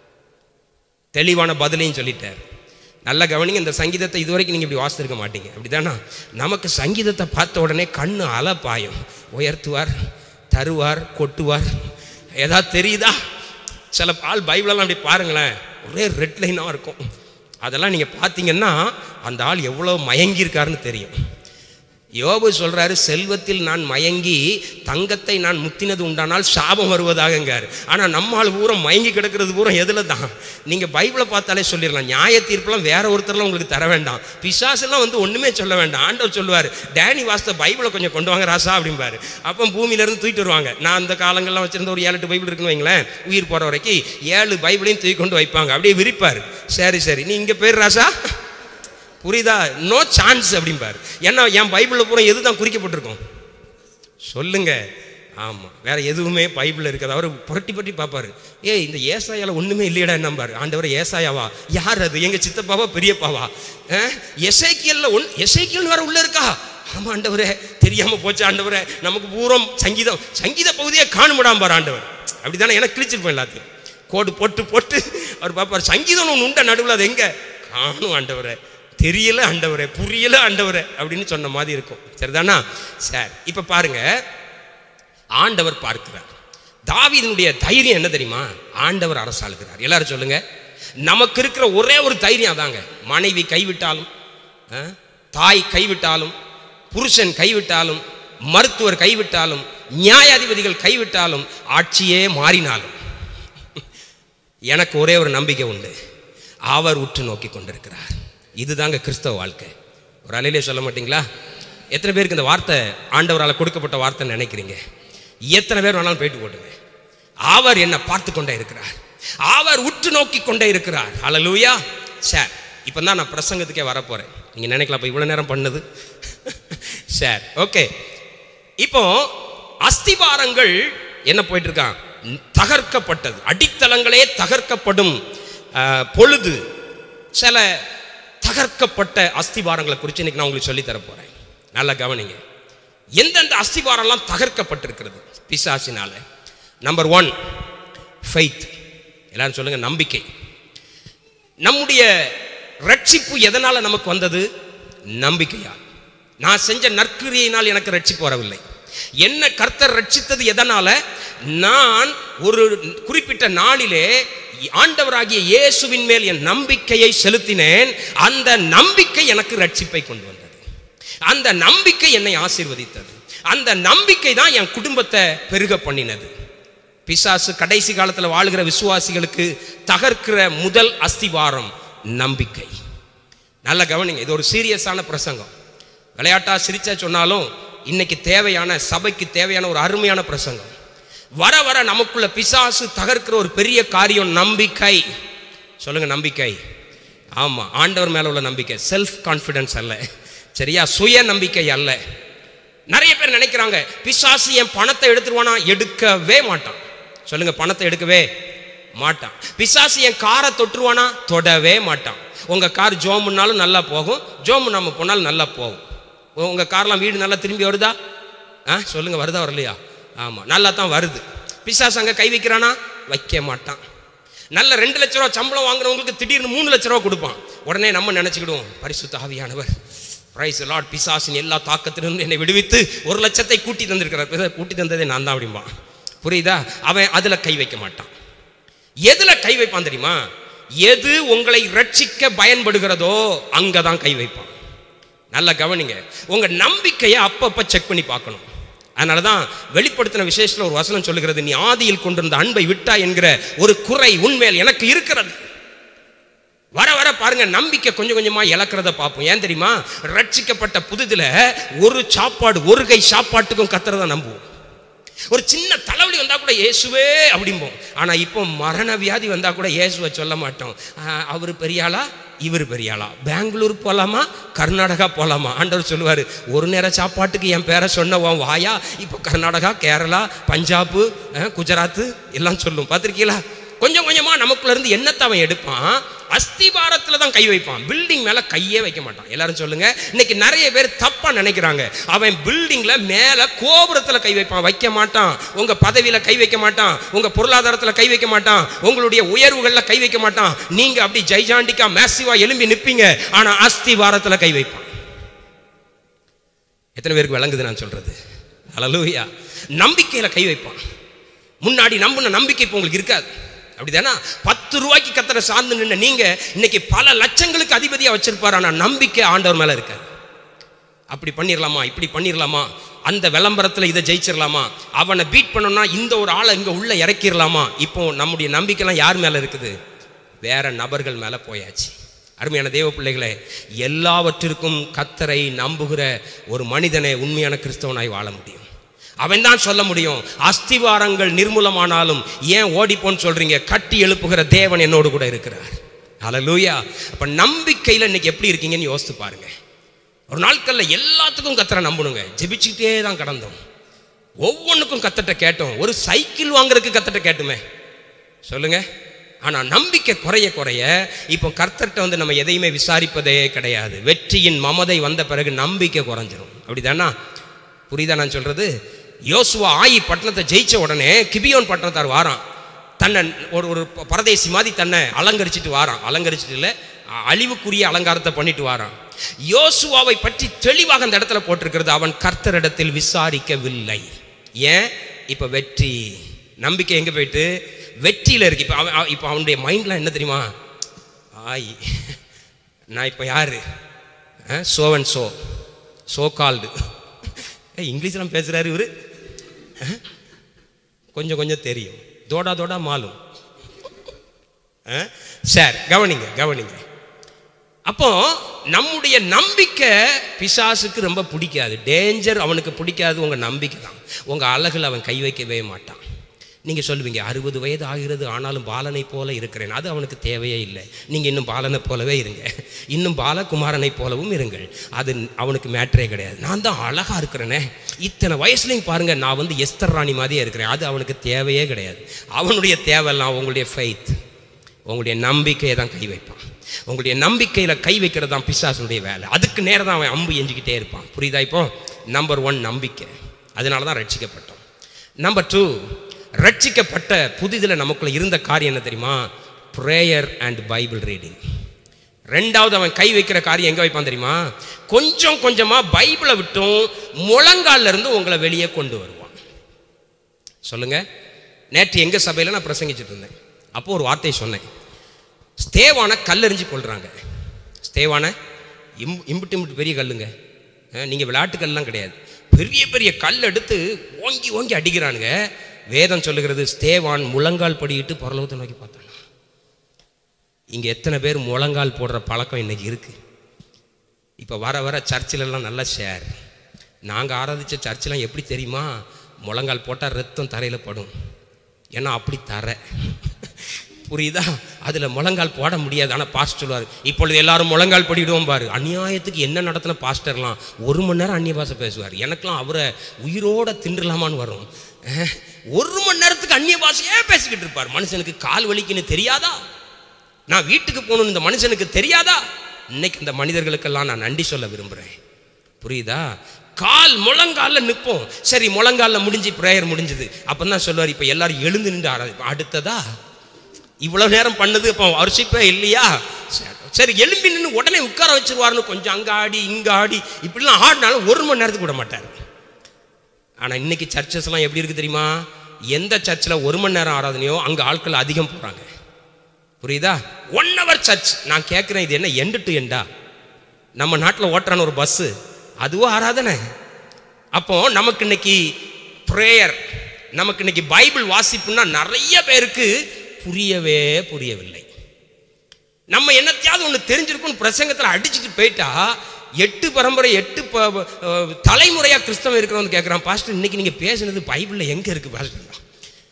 தெளிவான பதிலையும் சொல்லிட்டார் நல்ல கவனிங்க இந்த சங்கீதத்தை இதுவரைக்கும் நீங்கள் இப்படி வாசித்திருக்க மாட்டீங்க அப்படிதானா நமக்கு சங்கீதத்தை பார்த்த உடனே கண்ணு அலை பாயும் உயர்த்துவார் தருவார் கொட்டுவார் ஏதாவது தெரியுதா சில ஆள் பைபிளெல்லாம் அப்படி பாருங்களேன் ஒரே ரெட் லைனாக இருக்கும் அதெல்லாம் நீங்கள் பார்த்தீங்கன்னா அந்த ஆள் எவ்வளோ மயங்கியிருக்காருன்னு தெரியும் யோபு சொல்றாரு செல்வத்தில் நான் மயங்கி தங்கத்தை நான் முத்தினது உண்டானால் சாபம் வருவதாகங்காரு ஆனா நம்மால் பூரா மயங்கி கிடக்கிறது பூரா எதுல தான் நீங்க பைபிளை பார்த்தாலே சொல்லிடலாம் நியாய தீர்ப்புலாம் வேற ஒருத்தர்லாம் உங்களுக்கு தர வேண்டாம் பிசாசெல்லாம் வந்து ஒண்ணுமே சொல்ல வேண்டாம் ஆண்டவர் சொல்லுவார் டேனி வாஸ்த பைபிளை கொஞ்சம் கொண்டு வாங்க ராசா அப்படிம்பாரு அப்போ பூமியில இருந்து தூக்கிட்டு வருவாங்க நான் அந்த காலங்கள்லாம் வச்சிருந்த ஒரு ஏழு எட்டு பைபிள் இருக்குன்னு வைங்களேன் உயிர் போற வரைக்கும் ஏழு பைபிளையும் தூக்கி கொண்டு வைப்பாங்க அப்படியே விரிப்பார் சரி சரி நீ இங்க பேர் ராசா புரியுதா நோ சான்ஸ் அப்படிம்பாரு ஏன்னா என் பைபிளில் பூரா எது தான் குறிக்கப்பட்டிருக்கும் சொல்லுங்க ஆமாம் வேற எதுவுமே பைபிளில் இருக்காது அவர் புரட்டி புரட்டி பார்ப்பாரு ஏய் இந்த ஏசாயால ஒன்றுமே இல்லையடா என்னம்பாரு ஆண்டவர் ஏசாயாவா யார் அது எங்கள் சித்தப்பாவா பெரியப்பாவா எசைக்கியல்ல ஒன் எசைக்கியல் வேற உள்ள இருக்கா ஆமா ஆண்டவரே தெரியாம போச்சு ஆண்டவரே நமக்கு பூரம் சங்கீதம் சங்கீத பகுதியை காணுமிடாம பாரு ஆண்டவர் அப்படிதானே எனக்கு கிழிச்சிருப்பேன் எல்லாத்தையும் கோடு போட்டு போட்டு அவர் பார்ப்பார் சங்கீதம் ஒன்று உண்ட நடுவில் அது எங்க காணும் ஆண்டவரே தெரியல ஆண்டவரே புரியல ஆண்டவரே அப்படின்னு சொன்ன மாதிரி இருக்கும் சரிதானா சரி இப்போ பாருங்க ஆண்டவர் பார்க்கிறார் தாவீதினுடைய தைரியம் என்ன தெரியுமா ஆண்டவர் அரசாளுகிறார் எல்லாரும் சொல்லுங்க நமக்கு இருக்கிற ஒரே ஒரு தைரியம் அதாங்க மனைவி கைவிட்டாலும் ஆ, தாய் கைவிட்டாலும் புருஷன் கைவிட்டாலும் மருத்துவர் கைவிட்டாலும் நியாயாதிபதிகள் கைவிட்டாலும் ஆட்சியே மாறினாலும் எனக்கு ஒரே ஒரு நம்பிக்கை உண்டு அவர் உற்று நோக்கி கொண்டிருக்கிறார் இதுதாங்க கிறிஸ்தவ வாழ்க்கை ஒரு அலையிலே சொல்ல மாட்டீங்களா எத்தனை பேருக்கு இந்த வார்த்தை ஆண்டவரால் கொடுக்கப்பட்ட வார்த்தை நினைக்கிறீங்க எத்தனை பேர் வேணாலும் போயிட்டு போட்டுங்க அவர் என்னை பார்த்து கொண்டே இருக்கிறார் அவர் உற்று நோக்கி கொண்டே இருக்கிறார் ஹalleluya சார் இப்போ தான் நான் பிரசங்கத்துக்கே வரப்போறேன் நீங்க நினைக்கலாம் இப்போ இவ்வளோ நேரம் பண்ணது சார் ஓகே இப்போ அஸ்திபாரங்கள் என்ன போயிட்டு இருக்கான் தகர்க்கப்பட்டது அடித்தளங்களே தகர்க்கப்படும் அஹ், பொழுது சில தகர்க்கப்பட்ட அஸ்திபாரங்களை குறித்து இன்னைக்கு நான் உங்களுக்கு சொல்லித் தர போறேன் நல்லா கவனிங்க எந்தெந்த அஸ்திபாரம்லாம் தகர்க்கப்பட்டிருக்கிறது பிசாசினால நம்பர் ஒன் ஃபெய்த் எல்லாரும் சொல்லுங்க நம்பிக்கை நம்முடைய ரட்சிப்பு எதனால நமக்கு வந்தது நம்பிக்கையால் நான் செஞ்ச நற்கிரியினால் எனக்கு ரட்சிப்பு வரவில்லை என்ன கர்த்தர் ரட்சித்தது எதனால நான் ஒரு குறிப்பிட்ட நாளிலே ஆண்டவராகிய இயேசுவின் மேல் என் நம்பிக்கையை செலுத்தினேன் அந்த நம்பிக்கை எனக்கு ரட்சிப்பை கொண்டு வந்தது அந்த நம்பிக்கை என்னை ஆசீர்வதித்தது அந்த நம்பிக்கை தான் என் குடும்பத்தை பெருக பண்ணினது பிசாசு கடைசி காலத்தில் வாழுகிற விசுவாசிகளுக்கு தகர்க்கிற முதல் அஸ்திவாரம் நம்பிக்கை நல்ல கவனிங்க இது ஒரு சீரியஸான பிரசங்கம் விளையாட்டா சிரிச்சா சொன்னாலும் இன்னைக்கு தேவையான சபைக்கு தேவையான ஒரு அருமையான பிரசங்கம் வர வர நமக்குள்ள பிசாசு தகர்க்கிற ஒரு பெரிய காரியம் நம்பிக்கை சொல்லுங்க நம்பிக்கை ஆமா ஆண்டவர் மேல உள்ள நம்பிக்கை செல்ஃப் கான்ஃபிடன்ஸ் அல்ல சரியா சுய நம்பிக்கை அல்ல நிறைய பேர் நினைக்கிறாங்க பிசாசு என் பணத்தை எடுத்துருவானா எடுக்கவே மாட்டான் சொல்லுங்க பணத்தை எடுக்கவே மாட்டான் பிசாசு என் காரை தொட்டுருவானா தொடவே மாட்டான் உங்க கார் ஜோமுன்னாலும் நல்லா போகும் ஜோமு நம்ம போனாலும் நல்லா போகும் உங்க கார்லாம் வீடு நல்லா திரும்பி வருதா ஆ சொல்லுங்க வருதா வரலையா ஆமா நல்லா தான் வருது பிசாசு அங்க கை வைக்கிறானா வைக்க மாட்டான் நல்ல ரெண்டு லட்ச ரூபா சம்பளம் வாங்குறவங்களுக்கு திடீர்னு மூணு லட்ச ரூபா கொடுப்பான் உடனே நம்ம நினைச்சுக்கிடுவோம் பரிசுத்த ஆவியானவர் பிரைஸ் லார்ட் பிசாசின் எல்லா தாக்கத்திலிருந்து என்னை விடுவித்து ஒரு லட்சத்தை கூட்டி தந்திருக்கிறார் பிசா- கூட்டி தந்ததே நான் தான் அப்படிம்பான் புரியுதா அவன் அதுல கை வைக்க மாட்டான் எதுல கை வைப்பான் தெரியுமா எது உங்களை ரட்சிக்க பயன்படுகிறதோ அங்கதான் கை வைப்பான் நல்லா கவனிங்க உங்க நம்பிக்கையை அப்பப்ப செக் பண்ணி பார்க்கணும் அதனால தான் வெளிப்படுத்தின விசேஷத்தில் ஒரு வசனம் சொல்லுகிறது நீ ஆதியில் கொண்டிருந்த அன்பை விட்டா என்கிற ஒரு குறை உண்மையில் எனக்கு இருக்கிறது வர வர பாருங்க நம்பிக்கை கொஞ்சம் கொஞ்சமா இழக்கிறத பார்ப்போம் ஏன் தெரியுமா ரட்சிக்கப்பட்ட புதுதுல ஒரு சாப்பாடு ஒரு கை சாப்பாட்டுக்கும் கத்துறத நம்புவோம் ஒரு சின்ன தலைவலி வந்தா கூட இயேசுவே அப்படிம்போம் ஆனா இப்போ மரண வியாதி வந்தா கூட இயேசுவை சொல்ல மாட்டோம் அவர் பெரிய ஆளா இவர் பெரிய ஆளா பெங்களூர் போகலாமா கர்நாடகா போகலாமா ஆண்டவர் சொல்லுவார் ஒரு நேரம் சாப்பாட்டுக்கு என் பேரை சொன்ன உன் வாயா இப்போ கர்நாடகா கேரளா பஞ்சாபு அஹ், குஜராத்து எல்லாம் சொல்லும் பார்த்துருக்கீங்களா கொஞ்சம் கொஞ்சமாக நமக்குள்ள இருந்து என்னத்தை அவன் எடுப்பான் அஸ்திபாரத்தில் தான் கை வைப்பான் பில்டிங் மேலே கையே வைக்க மாட்டான் எல்லாரும் சொல்லுங்க இன்னைக்கு நிறைய பேர் தப்பா நினைக்கிறாங்க அவன் பில்டிங்ல மேலே கோபுரத்தில் கை வைப்பான் வைக்க மாட்டான் உங்க பதவியில கை வைக்க மாட்டான் உங்க பொருளாதாரத்தில் கை வைக்க மாட்டான் உங்களுடைய உயர்வுகளில் கை வைக்க மாட்டான் நீங்க அப்படி ஜெய்ஜாண்டிக்கா மேசிவா எழும்பி நிப்பீங்க ஆனா அஸ்திவாரத்தில் கை வைப்பான் எத்தனை பேருக்கு விளங்குது நான் சொல்றது அலலூயா நம்பிக்கையில கை வைப்பான் முன்னாடி நம்பின நம்பிக்கை இப்போ உங்களுக்கு இருக்காது அப்படிதானா பத்து ரூபாய்க்கு கத்தரை சார்ந்து நின்ன நீங்க இன்னைக்கு பல லட்சங்களுக்கு அதிபதியா வச்சிருப்பாரு ஆனா நம்பிக்கை ஆண்டவர் மேல இருக்காது அப்படி பண்ணிடலாமா இப்படி பண்ணிடலாமா அந்த விளம்பரத்தில் இதை ஜெயிச்சிடலாமா அவனை பீட் பண்ணோம்னா இந்த ஒரு ஆளை இங்கே உள்ள இறக்கிடலாமா இப்போ நம்முடைய நம்பிக்கைலாம் யார் மேலே இருக்குது வேற நபர்கள் மேலே போயாச்சு அருமையான தேவ பிள்ளைகளே எல்லாவற்றிற்கும் கத்தரை நம்புகிற ஒரு மனிதனை உண்மையான கிறிஸ்தவனாய் வாழ முடியும் அவன் தான் சொல்ல முடியும் அஸ்திவாரங்கள் நிர்மூலமானாலும் ஏன் ஓடிப்போன்னு சொல்றீங்க கட்டி எழுப்புகிற தேவன் என்னோடு கூட இருக்கிறார் ஹalleluya அப்ப நம்பிக்கையில் இன்னைக்கு எப்படி இருக்கீங்கன்னு யோசித்து பாருங்க ஒரு நாட்கள்ல எல்லாத்துக்கும் கத்தரை நம்பணுங்க ஜெபிச்சுக்கிட்டே தான் கடந்தோம் ஒவ்வொன்றுக்கும் கத்தட்ட கேட்டோம் ஒரு சைக்கிள் வாங்குறதுக்கு கத்தட்ட கேட்டுமே சொல்லுங்க ஆனா நம்பிக்கை குறைய குறைய இப்போ கர்த்தர்கிட்ட வந்து நம்ம எதையுமே விசாரிப்பதே கிடையாது வெற்றியின் மமதை வந்த பிறகு நம்பிக்கை குறைஞ்சிரும் அப்படிதானா புரியுதா நான் சொல்றது யோசுவா ஆயி பட்டணத்தை ஜெயிச்ச உடனே கிபியோன் பட்டணத்தார் வாரான் தன்னை ஒரு ஒரு பரதேசி மாதிரி தன்னை அலங்கரிச்சிட்டு வாரான் அலங்கரிச்சிட்டு இல்லை அ- அழிவுக்குரிய அலங்காரத்தை பண்ணிட்டு வாரான் யோசுவாவை பற்றி தெளிவாக அந்த இடத்துல போட்டிருக்கிறது அவன் கர்த்தரிடத்தில் விசாரிக்கவில்லை ஏன் இப்ப வெற்றி நம்பிக்கை எங்க போயிட்டு வெற்றியில இருக்கு இப்ப அவன் இப்ப அவனுடைய மைண்ட்லாம் என்ன தெரியுமா ஆய் நான் இப்ப யாரு சோவன் சோ சோ கால்டு இங்கிலீஷ்லாம் பேசுறாரு இவரு அஹ்? கொஞ்சம் கொஞ்சம் தெரியும் தோடா தோடா மாலும் அஹ்? சரி கவனிங்க கவனிங்க அப்போ நம்முடைய நம்பிக்கை பிசாசுக்கு ரொம்ப பிடிக்காது டேஞ்சர் அவனுக்கு பிடிக்காது உங்க நம்பிக்கை தான் உங்க அழகுல அவன் கை வைக்கவே மாட்டான் நீங்க சொல்லுவீங்க அறுபது வயது ஆகிறது ஆனாலும் பாலனை போல இருக்கிறேன் அது அவனுக்கு தேவையே இல்லை நீங்க இன்னும் பாலனை போலவே இருங்க இன்னும் பாலகுமாரனை போலவும் இருங்கள் அது அவனுக்கு மேட்டரே கிடையாது நான் தான் அழகா இருக்கிறேனே இத்தனை வயசுலையும் பாருங்க நான் வந்து எஸ்தர் ராணி மாதிரியே இருக்கிறேன் அது அவனுக்கு தேவையே கிடையாது அவனுடைய தேவையெல்லாம் உங்களுடைய ஃபெய்த் உங்களுடைய நம்பிக்கையை தான் கை வைப்பான் உங்களுடைய நம்பிக்கையில் கை வைக்கிறது தான் பிசாசுடைய வேலை அதுக்கு நேரம் தான் அவன் அம்பு எஞ்சிக்கிட்டே இருப்பான் புரியுதா இப்போ நம்பர் ஒன் நம்பிக்கை அதனால தான் ரட்சிக்கப்பட்டோம் நம்பர் டூ ரட்சிக்கப்பட்ட புதிதில் நமக்குள்ள இருந்த காரியம் என்ன தெரியுமா ப்ரேயர் அண்ட் பைபிள் ரீடிங் ரெண்டாவது அவன் கை வைக்கிற காரியம் எங்க வைப்பான் தெரியுமா கொஞ்சம் கொஞ்சமா பைபிளை விட்டும் முழங்கால்ல இருந்து உங்களை வெளியே கொண்டு வருவான் சொல்லுங்க நேற்று எங்க சபையில நான் பிரசங்கிச்சிட்டு இருந்தேன் அப்போ ஒரு வார்த்தையை சொன்னேன் ஸ்தேவான கல்லெறிஞ்சு கொள்றாங்க ஸ்தேவான இம் இம்புட்டு இம்புட்டு பெரிய கல்லுங்க அஹ், நீங்க விளையாட்டு கல்லாம் கிடையாது பெரிய பெரிய கல் எடுத்து ஓங்கி ஓங்கி அடிக்கிறானுங்க வேதம் சொல்லுகிறது ஸ்தேவான் முழங்கால் படியிட்டு பரலோகத்தை நோக்கி பார்த்தாங்க இங்க எத்தனை பேர் முழங்கால் போடுற பழக்கம் இன்னைக்கு இருக்கு இப்போ வர வர சர்ச்சிலெல்லாம் நல்ல ஷேர் நாங்கள் ஆராதிச்ச சர்ச்செலாம் எப்படி தெரியுமா முழங்கால் போட்டால் ரத்தம் தரையில் படும் ஏன்னா அப்படி தர புரியுதா அதில் முழங்கால் போட முடியாது ஆனால் பாஸ்டர் சொல்லுவார் இப்பொழுது எல்லாரும் முழங்கால் படிடுவோம் பாரு அநியாயத்துக்கு என்ன நடத்தின பாஸ்டர்லாம் ஒரு மணி நேரம் அந்நிய பாஷை பேசுவார் எனக்கெல்லாம் அவரை உயிரோட தின்றலாமான்னு வரும் அஹ், ஒரு மணி நேரத்துக்கு அந்நிய பாஷையே பேசிக்கிட்டு இருப்பார் மனுஷனுக்கு கால் வலிக்குன்னு தெரியாதா நான் வீட்டுக்கு போகணும்னு இந்த மனுஷனுக்கு தெரியாதா இன்னைக்கு இந்த மனிதர்களுக்கெல்லாம் நான் நன்றி சொல்ல விரும்புகிறேன் புரியுதா கால் முழங்கால்ல நிற்போம் சரி முழங்கால்ல முடிஞ்சு ப்ரேயர் முடிஞ்சது அப்போ தான் சொல்லுவார் இப்போ எல்லாரும் எழுந்து நின்று ஆராதி அடுத்ததா இவ்வளவு நேரம் பண்ணது இப்போ வருஷப்பே இல்லையா சரி, சரி எலும்பி நின்று உடனே உட்கார வச்சிருவாருன்னு கொஞ்சம் அங்க ஆடி இங்க ஆடி இப்படிலாம் ஆடினாலும் ஒரு மணி நேரத்துக்கு விட மாட்டார் ஆனால் இன்னைக்கு சர்ச்சஸ்லாம் எப்படி இருக்கு தெரியுமா எந்த சர்ச்சில் ஒரு மணி நேரம் ஆராதனையோ அங்கே ஆட்கள் அதிகம் போகிறாங்க புரியுதா ஒன் ஹவர் சர்ச் நான் கேட்குறேன் இது என்ன எண்டு டு எண்டா நம்ம நாட்டில் ஓட்டுறான ஒரு பஸ்ஸு அதுவும் ஆராதனை அப்போ நமக்கு இன்னைக்கு ப்ரேயர் நமக்கு இன்னைக்கு பைபிள் வாசிப்புன்னா நிறைய பேருக்கு புரியவே புரியவில்லை நம்ம என்னத்தையாவது ஒன்று தெரிஞ்சிருக்கும்னு பிரசங்கத்தில் அடிச்சுட்டு போயிட்டா எட்டு பரம்பரை எட்டு ப அஹ், தலைமுறையா கிறிஸ்தவம் இருக்கிறவங்க கேட்குறான் பாஸ்டர் இன்னைக்கு நீங்கள் பேசுனது பைபிளில் எங்கே இருக்குது பாஸ்டர்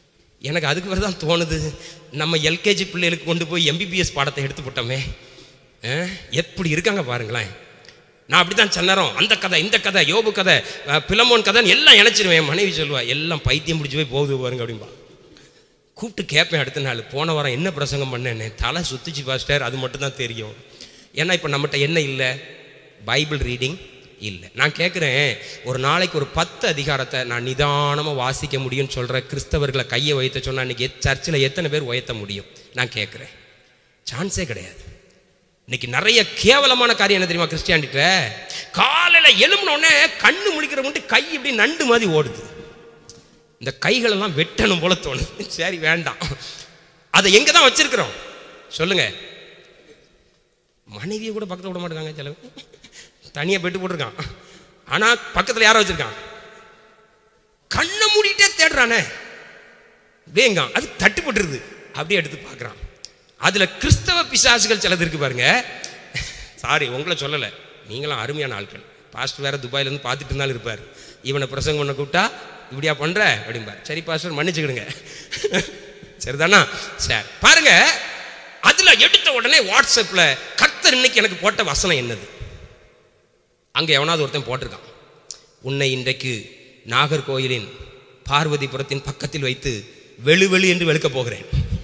எனக்கு அதுக்கு பிறகு தான் தோணுது நம்ம எல்கேஜி பிள்ளைகளுக்கு கொண்டு போய் எம்பிபிஎஸ் பாடத்தை எடுத்து போட்டோமே அஹ், எப்படி இருக்காங்க பாருங்களேன் நான் அப்படி தான் சொன்னறோம் அந்த கதை இந்த கதை யோபு கதை அஹ், பிலமோன் கதைன்னு எல்லாம் இணைச்சிருவேன் என் மனைவி சொல்லுவா எல்லாம் பைத்தியம் பிடிச்சி போய் போகுது பாருங்க அப்படின்பா கூப்பிட்டு கேட்பேன் அடுத்த நாள் போன வாரம் என்ன பிரசங்கம் பண்ணேன்னு தலை சுத்திச்சு பாஸ்டர் அது மட்டும் தான் தெரியும் ஏன்னா இப்போ நம்மகிட்ட என்ன இல்லை பைபிள் ரீடிங் இல்லை நான் கேட்குறேன் ஒரு நாளைக்கு ஒரு பத்து அதிகாரத்தை நான் நிதானமாக வாசிக்க முடியும்னு சொல்கிற கிறிஸ்தவர்களை கையை வைத்த சொன்னால் இன்றைக்கி சர்ச்சில் எத்தனை பேர் உயர்த்த முடியும் நான் கேட்குறேன் சான்ஸே கிடையாது இன்னைக்கு நிறைய கேவலமான காரியம் என்ன தெரியுமா கிறிஸ்டியானிட்ட காலையில் எழும்பினோடனே கண்ணு முழிக்கிற மட்டும் கை இப்படி நண்டு மாதிரி ஓடுது இந்த கைகளெல்லாம் வெட்டணும் போல தோணுது சரி வேண்டாம் அதை எங்கே தான் வச்சிருக்கிறோம் சொல்லுங்க மனைவியை கூட பக்கத்தில் விட மாட்டேங்காங்க சில தனியாக பெட்டு போட்டிருக்கான் ஆனால் பக்கத்தில் யாரை வச்சிருக்கான் கண்ணை மூடிட்டே தேடுறானே வேங்க அது தட்டு போட்டுருது அப்படியே எடுத்து பார்க்குறான் அதில் கிறிஸ்தவ பிசாசுகள் சிலது இருக்கு பாருங்க சாரி உங்களை சொல்லலை நீங்களும் அருமையான ஆட்கள் பாஸ்டர் வேற துபாயிலேருந்து பார்த்துட்டு இருந்தாலும் இருப்பார் இவனை பிரசங்கம் பண்ண கூப்பிட்டா இப்படியா பண்ற அப்படிம்பார் சரி பாஸ்டர் மன்னிச்சுக்கிடுங்க சரிதானா சரி பாருங்க அதுல எடுத்த உடனே வாட்ஸ்அப்ல கர்த்தர் இன்னைக்கு எனக்கு போட்ட வசனம் என்னது அங்க எவனாவது ஒருத்தன் போட்டிருக்கான் உன்னை இன்றைக்கு நாகர்கோயிலின் பார்வதிபுரத்தின் பக்கத்தில் வைத்து வெளு வெளு என்று வெளுக்க போகிறேன்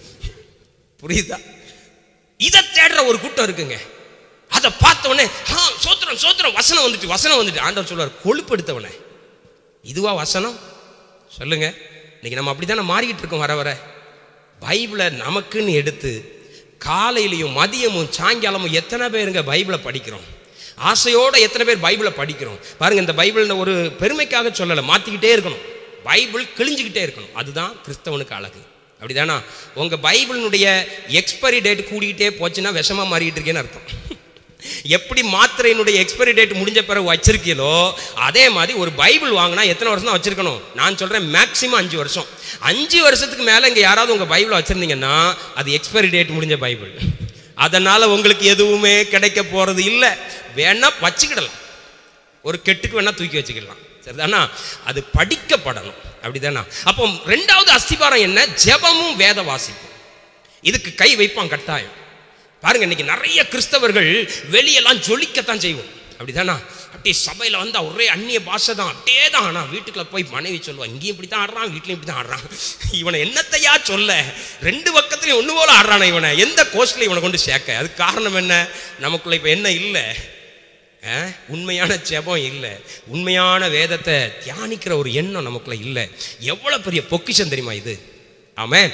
புரியுதா இதை தேடுற ஒரு கூட்டம் இருக்குங்க அதை பார்த்த உடனே ஆ சோத்திரம் சோத்திரம் வசனம் வந்துட்டு வசனம் வந்துட்டு ஆண்டவர் சொல்வார் கொழுப்படுத்தவனே இதுவா வசனம் சொல்லுங்க இன்னைக்கு நம்ம அப்படி தானே மாறிக்கிட்டு இருக்கோம் வர வர பைபிளை நமக்குன்னு எடுத்து காலையிலையும் மதியமும் சாயங்காலமும் எத்தனை பேருங்க பைபிளை படிக்கிறோம் ஆசையோட எத்தனை பேர் பைபிளை படிக்கிறோம் பாருங்க இந்த பைபிள் ஒரு பெருமைக்காக சொல்லலை மாற்றிக்கிட்டே இருக்கணும் பைபிள் கிழிஞ்சுக்கிட்டே இருக்கணும் அதுதான் கிறிஸ்தவனுக்கு அழகு அப்படிதானா உங்க பைபிளினுடைய எக்ஸ்பைரி டேட் கூடிக்கிட்டே போச்சுன்னா விஷமா மாறிக்கிட்டு இருக்கேன்னு அர்த்தம் எப்படி மாத்திரையினுடைய எக்ஸ்பைரி டேட் முடிஞ்ச பிறகு வச்சிருக்கீங்களோ அதே மாதிரி ஒரு பைபிள் வாங்கினா எத்தனை வருஷம் தான் வச்சிருக்கணும் நான் சொல்றேன் மேக்சிமம் அஞ்சு வருஷம் அஞ்சு வருஷத்துக்கு மேல இங்க யாராவது உங்க பைபிளை வச்சிருந்தீங்கன்னா அது எக்ஸ்பைரி டேட் முடிஞ்ச பைபிள் அதனால உங்களுக்கு எதுவுமே கிடைக்க போறது இல்லை வேணா வச்சுக்கிடலாம் ஒரு கெட்டுக்கு வேணா தூக்கி வச்சுக்கலாம் சரிதானா அது படிக்கப்படணும் அப்படிதானா அப்போ ரெண்டாவது அஸ்திபாரம் என்ன ஜெபமும் வேத வாசிப்பும் இதுக்கு கை வைப்பான் கட்டாயம் பாருங்க இன்னைக்கு நிறைய கிறிஸ்தவர்கள் வெளியெல்லாம் ஜொலிக்கத்தான் செய்வோம் அப்படிதானா அப்படியே சபையில் வந்தா ஒரே அந்நிய பாஷை தான் அப்படியே தான் ஆனால் வீட்டுக்குள்ள போய் மனைவி சொல்லுவா இங்கேயும் இப்படி தான் ஆடுறான் வீட்லையும் இப்படி தான் ஆடுறான் இவனை என்னத்தையா சொல்ல ரெண்டு பக்கத்துலையும் ஒன்று போல ஆடுறானே இவனை எந்த கோஸ்ட்ல இவனை கொண்டு சேர்க்க அதுக்கு காரணம் என்ன நமக்குள்ள இப்போ என்ன இல்லை அஹ், உண்மையான ஜெபம் இல்லை உண்மையான வேதத்தை தியானிக்கிற ஒரு எண்ணம் நமக்குள்ள இல்லை எவ்வளோ பெரிய பொக்கிஷம் தெரியுமா இது ஆமென்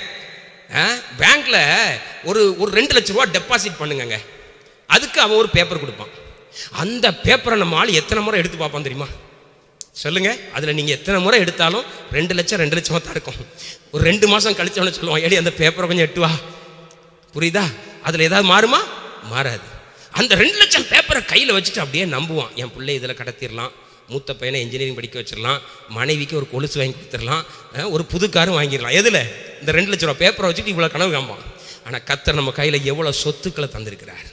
பேங்க்ல ஒரு ஒரு ரெண்டு லட்ச ரூபா டெபாசிட் பண்ணுங்கங்க அதுக்கு அவன் ஒரு பேப்பர் கொடுப்பான் அந்த பேப்பரை நம்ம ஆள் எத்தனை முறை எடுத்து பார்ப்பான் தெரியுமா சொல்லுங்க அதில் நீங்கள் எத்தனை முறை எடுத்தாலும் ரெண்டு லட்சம் ரெண்டு லட்சமாக தான் இருக்கும் ஒரு ரெண்டு மாதம் கழிச்சவன சொல்லுவான் ஏடி அந்த பேப்பரை கொஞ்சம் எட்டு வா புரியுதா அதில் ஏதாவது மாறுமா மாறாது அந்த ரெண்டு லட்சம் பேப்பரை கையில் வச்சுட்டு அப்படியே நம்புவான் என் பிள்ளை இதில் கடத்திடலாம் மூத்த பையனை இன்ஜினியரிங் படிக்க வச்சிடலாம் மனைவிக்கு ஒரு கொலுசு வாங்கி கொடுத்துடலாம் அஹ், ஒரு புது காரும் வாங்கிடலாம் எதில் இந்த ரெண்டு லட்ச ரூபா பேப்பரை வச்சுட்டு இவ்வளோ கனவு காம்பான் ஆனால் கத்தர் நம்ம கையில் எவ்வளோ சொத்துக்களை தந்திருக்கிறார்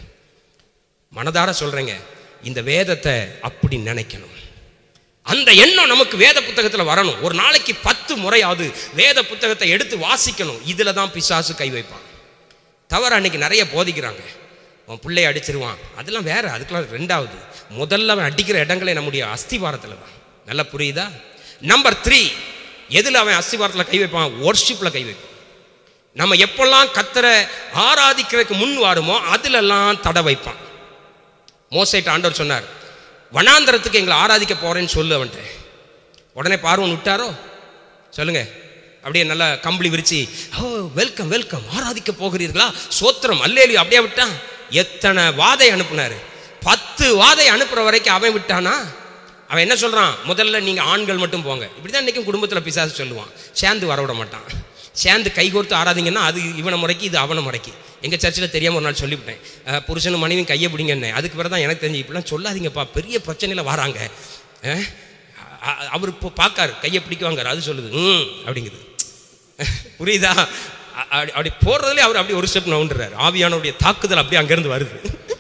மனதார சொல்கிறேங்க இந்த வேதத்தை அப்படி நினைக்கணும் அந்த எண்ணம் நமக்கு வேத புத்தகத்தில் வரணும் ஒரு நாளைக்கு பத்து முறையாவது வேத புத்தகத்தை எடுத்து வாசிக்கணும் இதில் தான் பிசாசு கை வைப்பான் தவறு அன்னைக்கு நிறைய போதிக்கிறாங்க உன் பிள்ளைய அடிச்சிருவான் அதெல்லாம் வேற அதுக்கெல்லாம் ரெண்டாவது முதல்ல அவன் அடிக்கிற இடங்களே நம்முடைய அஸ்திவாரத்தில் தான் நல்லா புரியுதா நம்பர் த்ரீ எதில் அவன் அஸ்திவாரத்தில் கை வைப்பான் ஒர்ஷிப்பில் கை வைப்பான் நம்ம எப்பெல்லாம் கத்தரை ஆராதிக்கிறதுக்கு முன் வாருமோ அதிலெல்லாம் தடை வைப்பான் மோசைட்ட ஆண்டவர் சொன்னார் வனாந்தரத்துக்கு எங்களை ஆராதிக்க போறேன்னு சொல்லு அவன்கிட்ட உடனே பார்வன் விட்டாரோ சொல்லுங்க அப்படியே நல்லா கம்பளி விரிச்சு ஓ வெல்கம் வெல்கம் ஆராதிக்க போகிறீர்களா சோத்திரம் அல்லேலி அப்படியே விட்டான் எத்தனை வாதை அனுப்புனாரு பத்து வாதை அனுப்புற வரைக்கும் அவன் விட்டானா அவன் என்ன சொல்றான் முதல்ல நீங்க ஆண்கள் மட்டும் போங்க இப்படிதான் இன்னைக்கும் குடும்பத்துல பிசாசு சொல்லுவான் சேர்ந்து வர விட மாட்டான் சேர்ந்து கைகோர்த்து ஆராதிங்கன்னா அது இவனை முறைக்கு இது அவனை முறைக்கு எங்க சர்ச்சில் தெரியாம ஒரு நாள் சொல்லிவிட்டேன் அஹ், புருஷனும் மனைவியும் கையை பிடிங்கன்னு அதுக்கு பிறகு தான் எனக்கு தெரிஞ்சு இப்படிலாம் சொல்லாதீங்கப்பா பெரிய பிரச்சனையில வராங்க அஹ், அ- அவர் இப்போ பார்க்காரு கையை பிடிக்குவாங்கார் அது சொல்லுது ம் அப்படிங்குது புரியுதா அ- அப்படி அப்படி போடுறதுலே அவர் அப்படி ஒரு ஸ்டெப் நவுண்டுறாரு ஆவியானவருடைய தாக்குதல் அப்படியே அங்கேருந்து வருது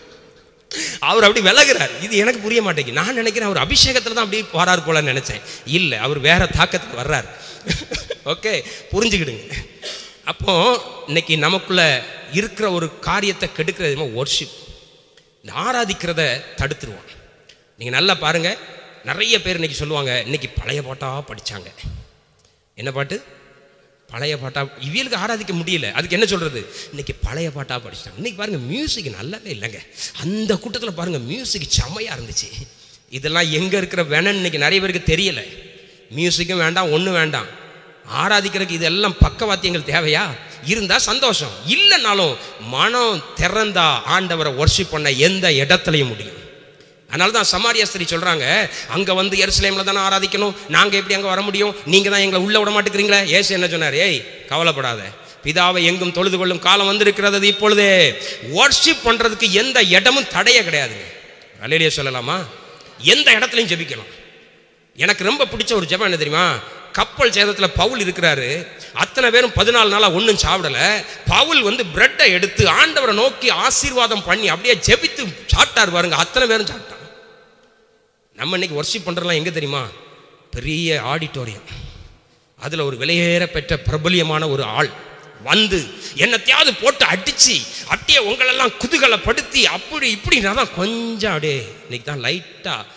அவர் அப்படி விலகுறார் இது எனக்கு புரிய மாட்டேங்குது நான் நினைக்கிறேன் அவர் அபிஷேகத்தில் தான் அப்படி வராரு போலன்னு நினைச்சேன் இல்லை அவர் வேற தாக்கத்துக்கு வர்றார் ஓகே புரிஞ்சுக்கிடுங்க அப்போ இன்னைக்கு நமக்குள்ள இருக்கிற ஒரு காரியத்தை கெடுக்கிறது ஒர்ஷிப் இந்த ஆராதிக்கிறத தடுத்துருவான் நீங்கள் நல்லா பாருங்க நிறைய பேர் இன்னைக்கு சொல்லுவாங்க இன்னைக்கு பழைய பாட்டா படிச்சாங்க என்ன பாட்டு பழைய பாட்டா இவியலுக்கு ஆராதிக்க முடியல அதுக்கு என்ன சொல்றது இன்னைக்கு பழைய பாட்டா படிச்சிட்டாங்க இன்னைக்கு பாருங்க மியூசிக் நல்லாவே இல்லைங்க அந்த கூட்டத்தில் பாருங்க மியூசிக் செம்மையா இருந்துச்சு இதெல்லாம் எங்க இருக்கிற வேணன்னு இன்னைக்கு நிறைய பேருக்கு தெரியல மியூசிக்கும் வேண்டாம் ஒன்றும் வேண்டாம் ஆராதிக்கிறதுக்கு இதெல்லாம் பக்கவாத்தியங்கள் தேவையா இருந்தா சந்தோஷம் இல்லைனாலும் மனம் திறந்தா ஆண்டவரை ஒர்ஷிப் பண்ண எந்த இடத்துலையும் முடியும் அதனால தான் சமாரியா ஸ்திரீ சொல்றாங்க அங்க வந்து எருசலேம்ல தானே ஆராதிக்கணும் நாங்க எப்படி அங்க வர முடியும் நீங்க தான் எங்களை உள்ள விட மாட்டேங்கிறீங்களே ஏசு என்ன சொன்னார் ஏய் கவலைப்படாத பிதாவை எங்கும் தொழுது கொள்ளும் காலம் வந்திருக்கிறது இப்பொழுதே ஒர்ஷிப் பண்றதுக்கு எந்த இடமும் தடையே கிடையாதுங்க அலையிலேயே சொல்லலாமா எந்த இடத்துலையும் ஜெபிக்கலாம் எனக்கு ரொம்ப பிடிச்ச ஒரு ஜெபம் என்ன தெரியுமா கப்பல் சேதத்தில் பவுல் இருக்கிறாரு அத்தனை பேரும் பதினாலு நாளாக ஒன்றும் சாப்பிடல பவுல் வந்து பிரெட்டை எடுத்து ஆண்டவரை நோக்கி ஆசீர்வாதம் பண்ணி அப்படியே ஜெபித்து சாப்பிட்டார் பாருங்க அத்தனை பேரும் சாப்பிட்டான் நம்ம இன்னைக்கு ஒர்ஷிப் பண்ணுறதுலாம் எங்கே தெரியுமா பெரிய ஆடிட்டோரியம் அதில் ஒரு விலையேற பெற்ற பிரபலியமான ஒரு ஆள் வந்து என்னத்தையாவது போட்டு அடிச்சு அப்படியே உங்களெல்லாம் குதூகலப்படுத்தி அப்படி இப்படி நான் தான் கொஞ்சம் அப்படியே இன்னைக்கு தான் லைட்டாக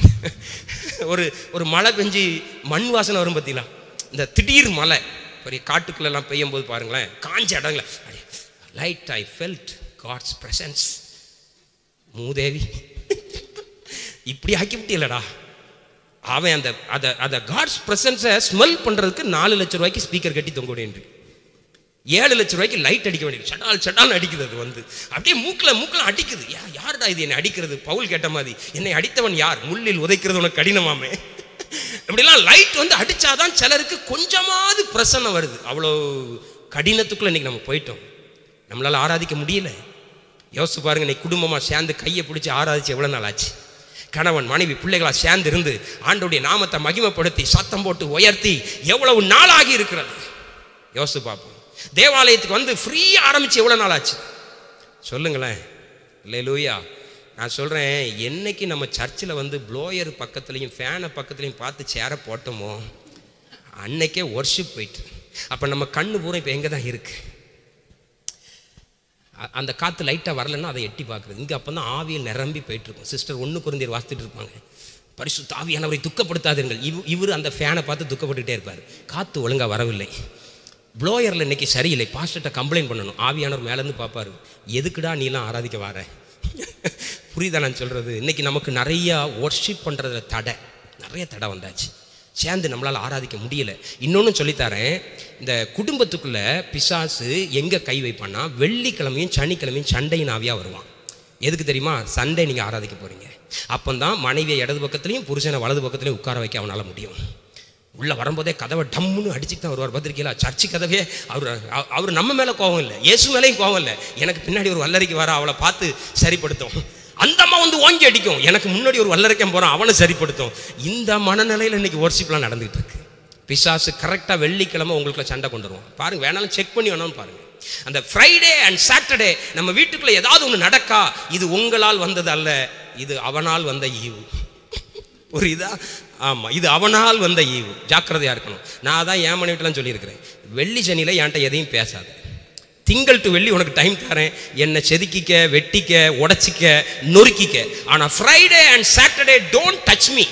ஒரு ஒரு மழை பெஞ்சு மண் வாசனை வரும் பார்த்தீங்களா இந்த திடீர் மழை பெரிய காட்டுக்குள்ளெல்லாம் பெய்யும் போது பாருங்களேன் காஞ்ச இடங்கள light I felt God's presence மூதேவி இப்படி ஆக்கி விட்டியலடா அவன் அந்த அதை அதை காட்ஸ் ப்ரெசன்ஸை ஸ்மெல் பண்ணுறதுக்கு நாலு லட்சம் ரூபாய்க்கு ஸ்பீக்கர் கட்டி தொங்க வேண்டியிருக்கு ஏழு லட்சம் ரூபாய்க்கு லைட் அடிக்க வேண்டியது சடால் சடால் அடிக்குது அது வந்து அப்படியே மூக்கில் மூக்கில் அடிக்குது யா யாருடா இது என்னை அடிக்கிறது பவுல் கேட்ட மாதிரி என்னை அடித்தவன் யார் முள்ளில் உதைக்கிறது உனக்கு கடினமாமே இப்படிலாம் லைட் வந்து அடிச்சாதான் சிலருக்கு கொஞ்சமாவது பிரசன்னம் வருது அவ்வளோ கடினத்துக்குள்ள இன்னைக்கு நம்ம போயிட்டோம் நம்மளால ஆராதிக்க முடியல யோசிச்சு பாருங்க இன்னைக்கு குடும்பமாக சேர்ந்து கையை பிடிச்சி ஆராதிச்சு எவ்வளோ நாள் ஆச்சு கணவன் மனைவி பிள்ளைகளா சேர்ந்து இருந்து ஆண்டோடைய நாமத்தை மகிமைப்படுத்தி சத்தம் போட்டு உயர்த்தி எவ்வளவு நாளாகி இருக்கிறது யோசிச்சு பார்ப்போம் தேவாலயத்துக்கு வந்து ஃப்ரீ ஆரம்பிச்சு எவ்வளோ நாள் ஆச்சு சொல்லுங்களேன் இல்லை லூயா நான் சொல்கிறேன் என்னைக்கு நம்ம சர்ச்சில் வந்து ப்ளோயர் பக்கத்துலேயும் ஃபேனை பக்கத்துலேயும் பார்த்து சேர போட்டோமோ அன்னைக்கே ஒர்ஷிப் போயிட்டு அப்போ நம்ம கண்ணு பூரா இப்போ எங்கே தான் இருக்குது அ- அந்த காற்று லைட்டாக வரலன்னா அதை எட்டி பார்க்குறது இங்கே அப்போ தான் ஆவியில் நிரம்பி போயிட்டுருக்கும் சிஸ்டர் ஒன்று குருந்தியர் வாசித்துட்டு இருப்பாங்க பரிசுத்த ஆவியானவரை துக்கப்படுத்தாதீர்கள் இவ் இவர் அந்த ஃபேனை பார்த்து துக்கப்பட்டுக்கிட்டே இருப்பார் காற்று ஒழுங்காக வரவில்லை ப்ளோயரில் இன்னைக்கு சரியில்லை பாஸ்டர்கிட்ட கம்ப்ளைண்ட் பண்ணணும் ஆவியானவர் மேலேருந்து பார்ப்பாரு எதுக்குடா நீலாம் ஆராதிக்க வர புரியுதா நான் சொல்கிறது இன்னைக்கு நமக்கு நிறையா ஒர்ஷிப் பண்ணுறதுல தடை நிறைய தடை வந்தாச்சு சேர்ந்து நம்மளால் ஆராதிக்க முடியல இன்னொன்று சொல்லித்தரேன் இந்த குடும்பத்துக்குள்ள பிசாசு எங்கே கை வைப்பான்னா வெள்ளிக்கிழமையும் சனிக்கிழமையும் சண்டையின் ஆவியாக வருவான் எதுக்கு தெரியுமா சண்டே நீங்கள் ஆராதிக்க போகிறீங்க அப்போ தான் மனைவியை இடது பக்கத்துலையும் புருஷனை வலது பக்கத்துலையும் உட்கார வைக்க அவனால் முடியும் உள்ளே வரும்போதே கதவை டம்முன்னு அடிச்சுட்டு தான் வருவார் பார்த்துருக்கீங்களா சர்ச்சு கதவே அவர் அவ- அவர் நம்ம மேலே கோவம் இல்லை இயேசு மேலேயும் கோவம் இல்லை எனக்கு பின்னாடி ஒரு வல்லரைக்கு வர அவளை பார்த்து சரிப்படுத்தும் அந்த அம்மா வந்து ஓங்கி அடிக்கும் எனக்கு முன்னாடி ஒரு வல்லரைக்கம் போகிறான் அவனை சரிப்படுத்தும் இந்த மனநிலையில் இன்னைக்கு ஒர்ஷிப்லாம் நடந்துகிட்டு இருக்கு பிசாசு கரெக்டாக வெள்ளிக்கிழமை உங்களுக்குள்ள சண்டை கொண்டு வருவான் பாருங்க வேணாலும் செக் பண்ணி வேணாலும் பாருங்க அந்த ஃப்ரைடே அண்ட் சாட்டர்டே நம்ம வீட்டுக்குள்ள ஏதாவது ஒன்று நடக்கா இது உங்களால் வந்தது அல்ல இது அவனால் வந்த ஈவு புரியுதா ஆமாம் இது அவனால் வந்த ஈவு ஜாக்கிரதையாக இருக்கணும் நான் தான் ஏன் மனைவிட்டலாம் சொல்லியிருக்கிறேன் வெள்ளி சனியில் என்கிட்ட எதையும் பேசாத திங்கள் டு வெள்ளி உனக்கு டைம் தரேன் என்னை செதுக்கிக்க வெட்டிக்க உடைச்சிக்க நொறுக்கிக்க ஆனால் Friday and Saturday don't touch me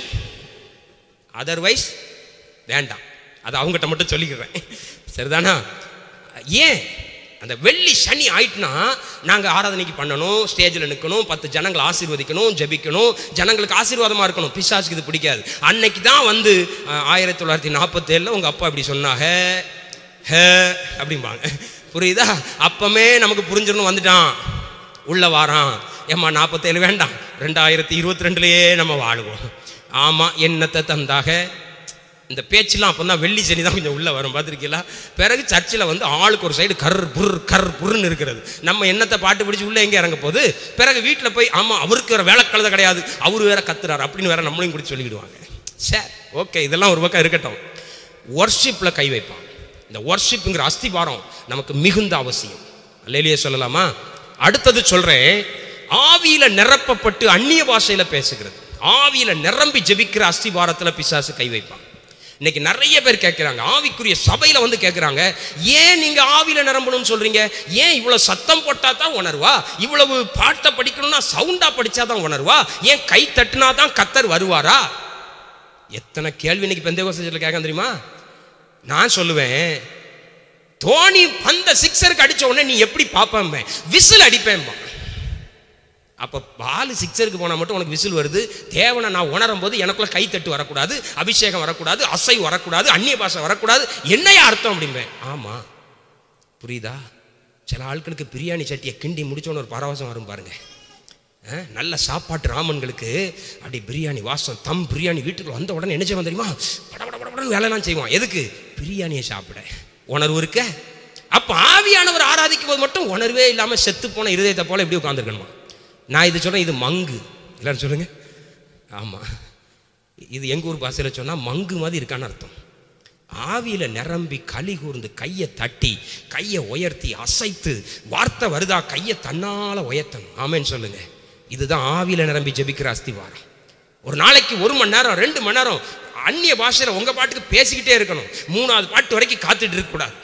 otherwise வேண்டாம் அது அவங்ககிட்ட மட்டும் சொல்லிக்கிறேன் சரிதானா ஏன் அந்த வெள்ளி சனி ஆயிட்டுனா நாங்கள் ஆராதனைக்கு பண்ணணும் ஸ்டேஜில் நிற்கணும் பத்து ஜனங்களை ஆசீர்வதிக்கணும் ஜெபிக்கணும் ஜனங்களுக்கு ஆசீர்வாதமாக இருக்கணும் பிசாசுக்கு இது பிடிக்காது அன்னைக்கு தான் வந்து அஹ், ஆயிரத்தி தொள்ளாயிரத்தி நாற்பத்தேழில் உங்கள் அப்பா இப்படி சொன்னாங்க ஹே அப்படிம்பாங்க புரியுதா அப்பமே நமக்கு புரிஞ்சிடணும் வந்துட்டான் உள்ள வாரான் ஏம்மா நாற்பத்தேழு வேண்டாம் ரெண்டாயிரத்தி இருபத்தி ரெண்டுலேயே நம்ம வாழுவோம் ஆமாம் என்னத்தை தந்தாக இந்த பேச்செல்லாம் அப்போ தான் வெள்ளி சனி தான் கொஞ்சம் உள்ளே வரும் பார்த்துருக்கீங்களா பிறகு சர்ச்சில் வந்து ஆளுக்கு ஒரு சைடு கர் புர் கர் புர்ன்னு இருக்கிறது நம்ம என்னத்தை பாட்டு பிடிச்சி உள்ளே எங்கே இறங்க போகுது பிறகு வீட்டில் போய் ஆமாம் அவருக்கு வேறு வேலை கழுத கிடையாது அவர் வேற கத்துறாரு அப்படின்னு வேற நம்மளையும் கூட சொல்லிக்கிடுவாங்க சரி ஓகே இதெல்லாம் ஒரு பக்கம் இருக்கட்டும் ஒர்ஷிப்பில் கை வைப்பான் இந்த ஒர்ஷிப்புங்கிற அஸ்திபாரம் நமக்கு மிகுந்த அவசியம் அல்லையிலேயே சொல்லலாமா அடுத்தது சொல்றேன் ஆவியில நிரப்பப்பட்டு அந்நிய பாஷையில பேசுகிறது ஆவியில நிரம்பி ஜெபிக்கிற அஸ்திபாரத்துல பிசாசு கை வைப்பான் இன்னைக்கு நிறைய பேர் கேட்குறாங்க ஆவிக்குரிய சபையில் வந்து கேட்குறாங்க ஏன் நீங்கள் ஆவியில் நிரம்பணும்னு சொல்கிறீங்க ஏன் இவ்வளோ சத்தம் போட்டால் தான் உணர்வா இவ்வளவு பாட்டை படிக்கணும்னா சவுண்டாக படித்தா தான் உணர்வா ஏன் கை தட்டுனா தான் கத்தர் வருவாரா எத்தனை கேள்வி இன்னைக்கு பெந்த கோசத்தில் கேட்க தெரியுமா நான் சொல்லுவேன் தோனி பந்த சிக்ஸருக்கு அடிச்ச உடனே நீ எப்படி பார்ப்பேன் விசில் அடிப்பேன் அப்போ பால் சிக்ஸருக்கு போனால் மட்டும் உனக்கு விசில் வருது தேவனை நான் உணரும் போது எனக்குள்ள கை தட்டு வரக்கூடாது அபிஷேகம் வரக்கூடாது அசை வரக்கூடாது அந்நிய பாஷை வரக்கூடாது என்னையா அர்த்தம் அப்படிம்பேன் ஆமாம் புரியுதா சில ஆட்களுக்கு பிரியாணி சட்டியை கிண்டி முடிச்சோன்னு ஒரு பரவசம் வரும் பாருங்க அஹ், நல்ல சாப்பாட்டு ராமன்களுக்கு அப்படி பிரியாணி வாசம் தம் பிரியாணி வீட்டுக்கு வந்த உடனே என்ன செய்வான் தெரியுமா பட பட பட படன்னு வேலைலாம் செய்வான் எதுக்கு பிரியாணியை சாப்பிட உணர்வு இருக்க அப்போ ஆவியானவர் ஆராதிக்கும் போது மட்டும் உணர்வே இல்லாமல் செத்து போன இருதயத்தை போல எப்படி உட்காந்துருக்கணுமா நான் இது சொல்கிறேன் இது மங்கு எல்லாரும் சொல்லுங்க ஆமாம் இது எங்கள் ஊர் பாஷையில் சொன்னால் மங்கு மாதிரி இருக்கான்னு அர்த்தம் ஆவியில் நிரம்பி களி கூர்ந்து கையை தட்டி கையை உயர்த்தி அசைத்து வார்த்தை வருதா கையை தன்னால் உயர்த்தணும் ஆமேன்னு சொல்லுங்க இதுதான் ஆவியில் நிரம்பி ஜெபிக்கிற அஸ்திவாரம் ஒரு நாளைக்கு ஒரு மணி நேரம் ரெண்டு மணி நேரம் அந்நிய பாஷையில் உங்கள் பாட்டுக்கு பேசிக்கிட்டே இருக்கணும் மூணாவது பாட்டு வரைக்கும் காத்துட்டு இருக்கக்கூடாது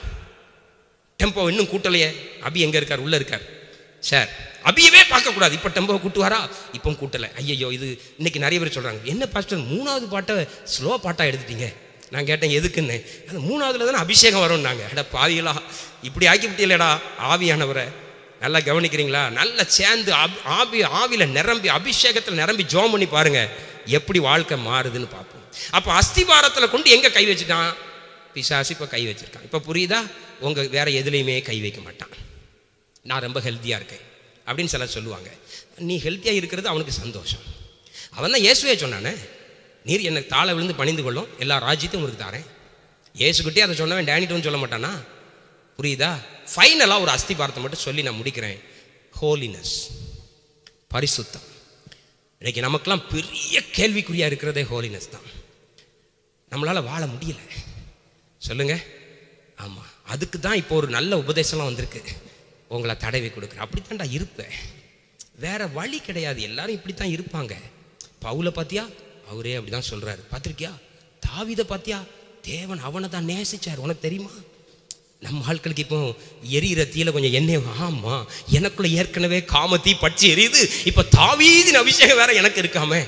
டெம்போ இன்னும் கூட்டலையே அபி எங்கே இருக்கார் உள்ளே இருக்கார் சார் அபியவே பார்க்கக்கூடாது இப்போ டெம்போ கூட்டுவாரா இப்போ கூட்டலை ஐயையோ இது இன்னைக்கு நிறைய பேர் சொல்கிறாங்க என்ன பாஸ்டர் மூணாவது பாட்டை ஸ்லோ பாட்டாக எடுத்துட்டீங்க நான் கேட்டேன் எதுக்குன்னு அது மூணாவதுல தானே அபிஷேகம் வரும்னாங்க எடா பாவிகளா இப்படி ஆக்கி விட்டீங்களேடா ஆவியானவரை நல்லா கவனிக்கிறீங்களா நல்லா சேர்ந்து ஆபி- ஆவி ஆவியில் நிரம்பி அபிஷேகத்தில் நிரம்பி ஜோம் பண்ணி பாருங்க எப்படி வாழ்க்கை மாறுதுன்னு பார்ப்போம் அப்போ அஸ்திவாரத்தில் கொண்டு எங்கே கை வச்சுட்டான் பிசாசு இப்போ கை வச்சிருக்கான் இப்போ புரியுதா உங்கள் வேற எதுலேயுமே கை வைக்க மாட்டான் நான் ரொம்ப ஹெல்த்தியாக இருக்கேன் அப்படின்னு சிலர் சொல்லுவாங்க நீ ஹெல்த்தியாக இருக்கிறது அவனுக்கு சந்தோஷம் அவன் தான் இயேசுவே சொன்னானே நீர் எனக்கு தாழ விழுந்து பணிந்து கொள்ளும் எல்லா ராஜ்யத்தையும் உனக்கு தாரேன் இயேசுக்கிட்டே அதை சொன்னவன் டேனிட்டும் சொல்ல மாட்டானா புரியுதா ஃபைனலாக ஒரு அஸ்திபாரத்தை மட்டும் சொல்லி நான் முடிக்கிறேன் ஹோலினஸ் பரிசுத்தம் இன்னைக்கு நமக்கெல்லாம் பெரிய கேள்விக்குறியாக இருக்கிறதே ஹோலினஸ் தான் நம்மளால் வாழ முடியல சொல்லுங்க ஆமாம் அதுக்கு தான் இப்போ ஒரு நல்ல உபதேசம்லாம் வந்திருக்கு உங்களை தடவி கொடுக்குறேன் அப்படித்தான்டா இருப்பேன் வேற வழி கிடையாது எல்லாரும் இப்படி தான் இருப்பாங்க பவுலை பார்த்தியா அவரே அப்படி தான் சொல்கிறாரு பார்த்துருக்கியா தாவிதை பார்த்தியா தேவன் அவனை தான் நேசிச்சார் உனக்கு தெரியுமா நம்ம ஆட்களுக்கு இப்போ எரியிற தீயில கொஞ்சம் எண்ணெய் ஆமா எனக்குள்ள ஏற்கனவே காமத்தீ பற்றி எரியுது இப்போ தாவீதின் அபிஷேகம் வேற எனக்கு இருக்காமே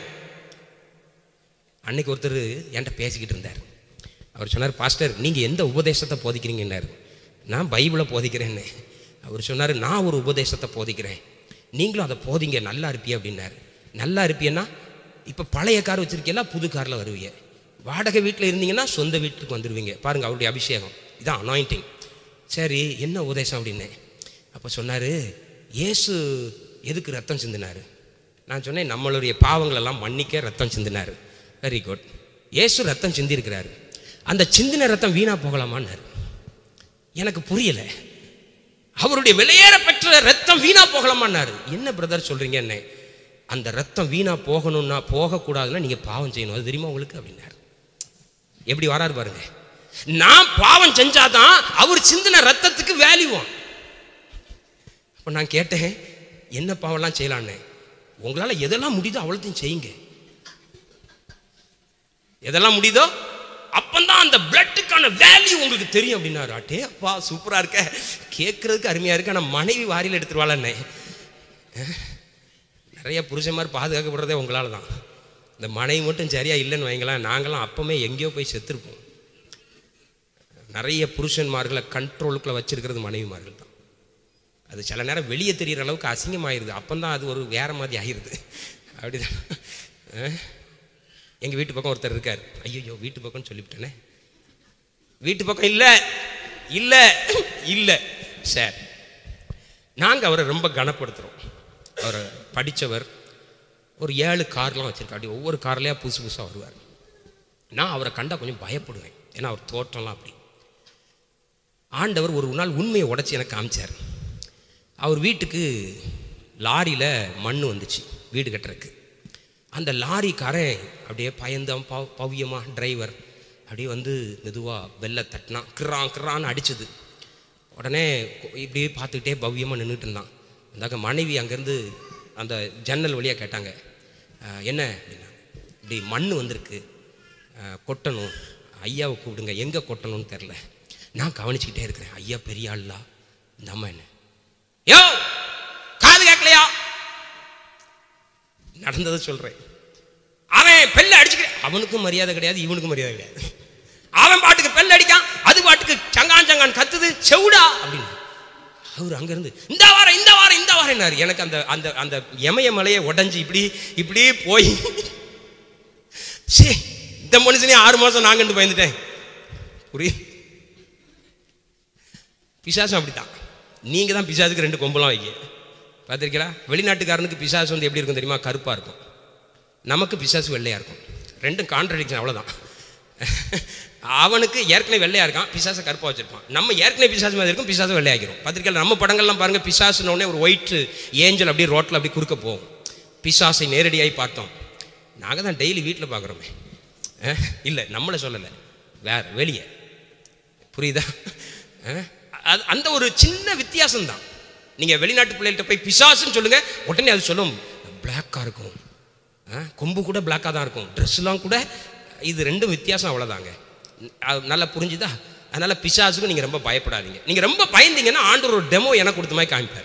அன்னைக்கு ஒருத்தர் என்கிட்ட பேசிக்கிட்டு இருந்தார் அவர் சொன்னார் பாஸ்டர் நீங்கள் எந்த உபதேசத்தை போதிக்கிறீங்கன்னாரு நான் பைபிளை போதிக்கிறேன்னு அவர் சொன்னார் நான் ஒரு உபதேசத்தை போதிக்கிறேன் நீங்களும் அதை போதிங்க நல்லா இருப்பிய அப்படின்னாரு நல்லா இருப்பியன்னா இப்போ பழைய கார் வச்சுருக்கீங்களா புது காரில் வருவீங்க வாடகை வீட்டில் இருந்தீங்கன்னா சொந்த வீட்டுக்கு வந்துடுவீங்க பாருங்கள் அவருடைய அபிஷேகம் இதான் அனாயிண்டிங் சரி என்ன உபதேசம் அப்படின்னு அப்போ சொன்னார் இயேசு எதுக்கு ரத்தம் சிந்தினார் நான் சொன்னேன் நம்மளுடைய பாவங்களெல்லாம் மன்னிக்க ரத்தம் சிந்தினார் வெரி குட் இயேசு ரத்தம் சிந்திருக்கிறாரு அந்த சிந்தின ரத்தம் வீணா போகலாமான்னாரு எனக்கு புரியல அவருடைய வெளியேற பெற்ற ரத்தம் வீணா போகலாமான்னாரு என்ன பிரதர் சொல்றீங்க என்ன அந்த ரத்தம் வீணா போகணும்னா போகக்கூடாதுன்னா நீங்க பாவம் செய்யணும் அது தெரியுமா உங்களுக்கு அப்படின்னாரு எப்படி வராரு பாருங்க நான் பாவம் செஞ்சாதான் அவர் சிந்தின ரத்தத்துக்கு வேல்யூவும் அப்போ நான் கேட்டேன் என்ன பாவம்லாம் செய்யலான்னு உங்களால் எதெல்லாம் முடியுதோ அவ்வளோத்தையும் செய்யுங்க எதெல்லாம் முடியுதோ அப்பந்தான் அந்த பிளட்டுக்கான வேல்யூ உங்களுக்கு தெரியும் அப்படின்னாரு அட்டே அப்பா சூப்பராக இருக்க கேட்குறதுக்கு அருமையாக இருக்கு ஆனால் மனைவி வாரியில் எடுத்துருவாளன்னே நிறைய புருஷன்மார் பாதுகாக்கப்படுறதே உங்களால் தான் இந்த மனைவி மட்டும் சரியா இல்லைன்னு வைங்களேன் நாங்களாம் அப்பமே எங்கேயோ போய் செத்துருப்போம் நிறைய புருஷன்மார்களை கண்ட்ரோலுக்குள்ள வச்சிருக்கிறது மனைவிமார்கள் தான் அது சில நேரம் வெளியே தெரிகிற அளவுக்கு அசிங்கமாயிருது அப்பந்தான் அது ஒரு வேற மாதிரி ஆயிடுது அப்படிதான் அஹ்? எங்கள் வீட்டு பக்கம் ஒருத்தர் இருக்கார் ஐயோ வீட்டு பக்கம்னு சொல்லிவிட்டேனே வீட்டு பக்கம் இல்லை இல்லை இல்லை சார் நாங்கள் அவரை ரொம்ப கனப்படுத்துகிறோம் அவரை படித்தவர் ஒரு ஏழு கார்லாம் வச்சுருக்காரு அப்படி ஒவ்வொரு கார்லையாக புதுசு புதுசாக வருவார் நான் அவரை கண்டா கொஞ்சம் பயப்படுவேன் ஏன்னா அவர் தோற்றம்லாம் அப்படி ஆண்டவர் ஒரு நாள் உண்மையை உடைச்சி எனக்கு காமிச்சார் அவர் வீட்டுக்கு லாரியில் மண் வந்துச்சு வீடு கட்டுறதுக்கு அந்த லாரிக்காரன் அப்படியே பயந்தான் பவ் பவ்யமாக டிரைவர் அப்படியே வந்து மெதுவாக பெல்ல தட்டினான் கிரான் கிரான்னு அடிச்சது உடனே கொ- இப்படியே பார்த்துக்கிட்டே பவ்யமாக நின்றுட்டு இருந்தான் அந்தாக்க மனைவி அங்கேருந்து அந்த ஜன்னல் வழியாக கேட்டாங்க "அஹ், என்ன அப்படின்னா இப்படி மண் வந்திருக்கு அஹ், கொட்டணும் ஐயாவை கூப்பிடுங்க எங்கே கொட்டணும்னு தெரில நான் கவனிச்சுக்கிட்டே இருக்கிறேன் ஐயா பெரிய ஆள்லா இந்த அம்மா என்ன யோ காது கேட்கலையா நடந்ததை சொல்றேன் அவன் பெல்ல அடிச்சுக்கிறேன் அவனுக்கும் மரியாதை கிடையாது இவனுக்கும் மரியாதை கிடையாது அவன் பாட்டுக்கு பெல்ல அடிக்கான் அது பாட்டுக்கு சங்கான் சங்கான் கத்துது செவுடா அப்படின்னு அவர் அங்கிருந்து இந்த வாரம் இந்த வாரம் இந்த வாரம் எனக்கு அந்த அந்த அந்த எமய மலையை உடைஞ்சு இப்படி இப்படி போய் சே இந்த மனுஷனே ஆறு மாசம் நாங்கண்டு பயந்துட்டேன் புரியுது பிசாசும் அப்படித்தான் நீங்க தான் பிசாசுக்கு ரெண்டு கொம்பெல்லாம் வைக்க பார்த்துருக்கீங்களா வெளிநாட்டுக்காரனுக்கு பிசாசு வந்து எப்படி இருக்கும் தெரியுமா கருப்பாக இருக்கும் நமக்கு பிசாசு வெள்ளையாக இருக்கும் ரெண்டும் கான்ட்ரடிக்ஷன் அவ்வளோதான் அவனுக்கு ஏற்கனவே வெள்ளையாக இருக்கான் பிசாசை கருப்பாக வச்சிருப்பான் நம்ம ஏற்கனவே பிசாசு மாதிரி இருக்கும் பிசாசு வெள்ளையாகிரும் பார்த்துருக்கீங்களா நம்ம படங்கள்லாம் பாருங்கள் பிசாசுனோடனே ஒரு ஒயிட் ஏஞ்சல் அப்படியே ரோட்டில் அப்படி குறுக்க போகும் பிசாசை நேரடியாகி பார்த்தோம் நாங்கள் தான் டெய்லி வீட்டில் பார்க்குறோமே இல்லை நம்மளை சொல்லலை வேற வெளியே புரியுதா அஹ், அது அந்த ஒரு சின்ன வித்தியாசம் தான் நீங்கள் வெளிநாட்டு பிள்ளைகள்கிட்ட போய் பிசாசுன்னு சொல்லுங்க உடனே அது சொல்லும் பிளாக்காக இருக்கும் அஹ், கொம்பு கூட பிளாக்காக தான் இருக்கும் ட்ரெஸ்லாம் கூட இது ரெண்டும் வித்தியாசம் அவ்வளோதாங்க அது நல்லா புரிஞ்சுதா அதனால் பிசாசுக்கும் நீங்கள் ரொம்ப பயப்படாதீங்க நீங்கள் ரொம்ப பயந்தீங்கன்னா ஆண்டவர் ஒரு டெமோ எனக்கு கொடுத்த மாதிரி காமிப்பார்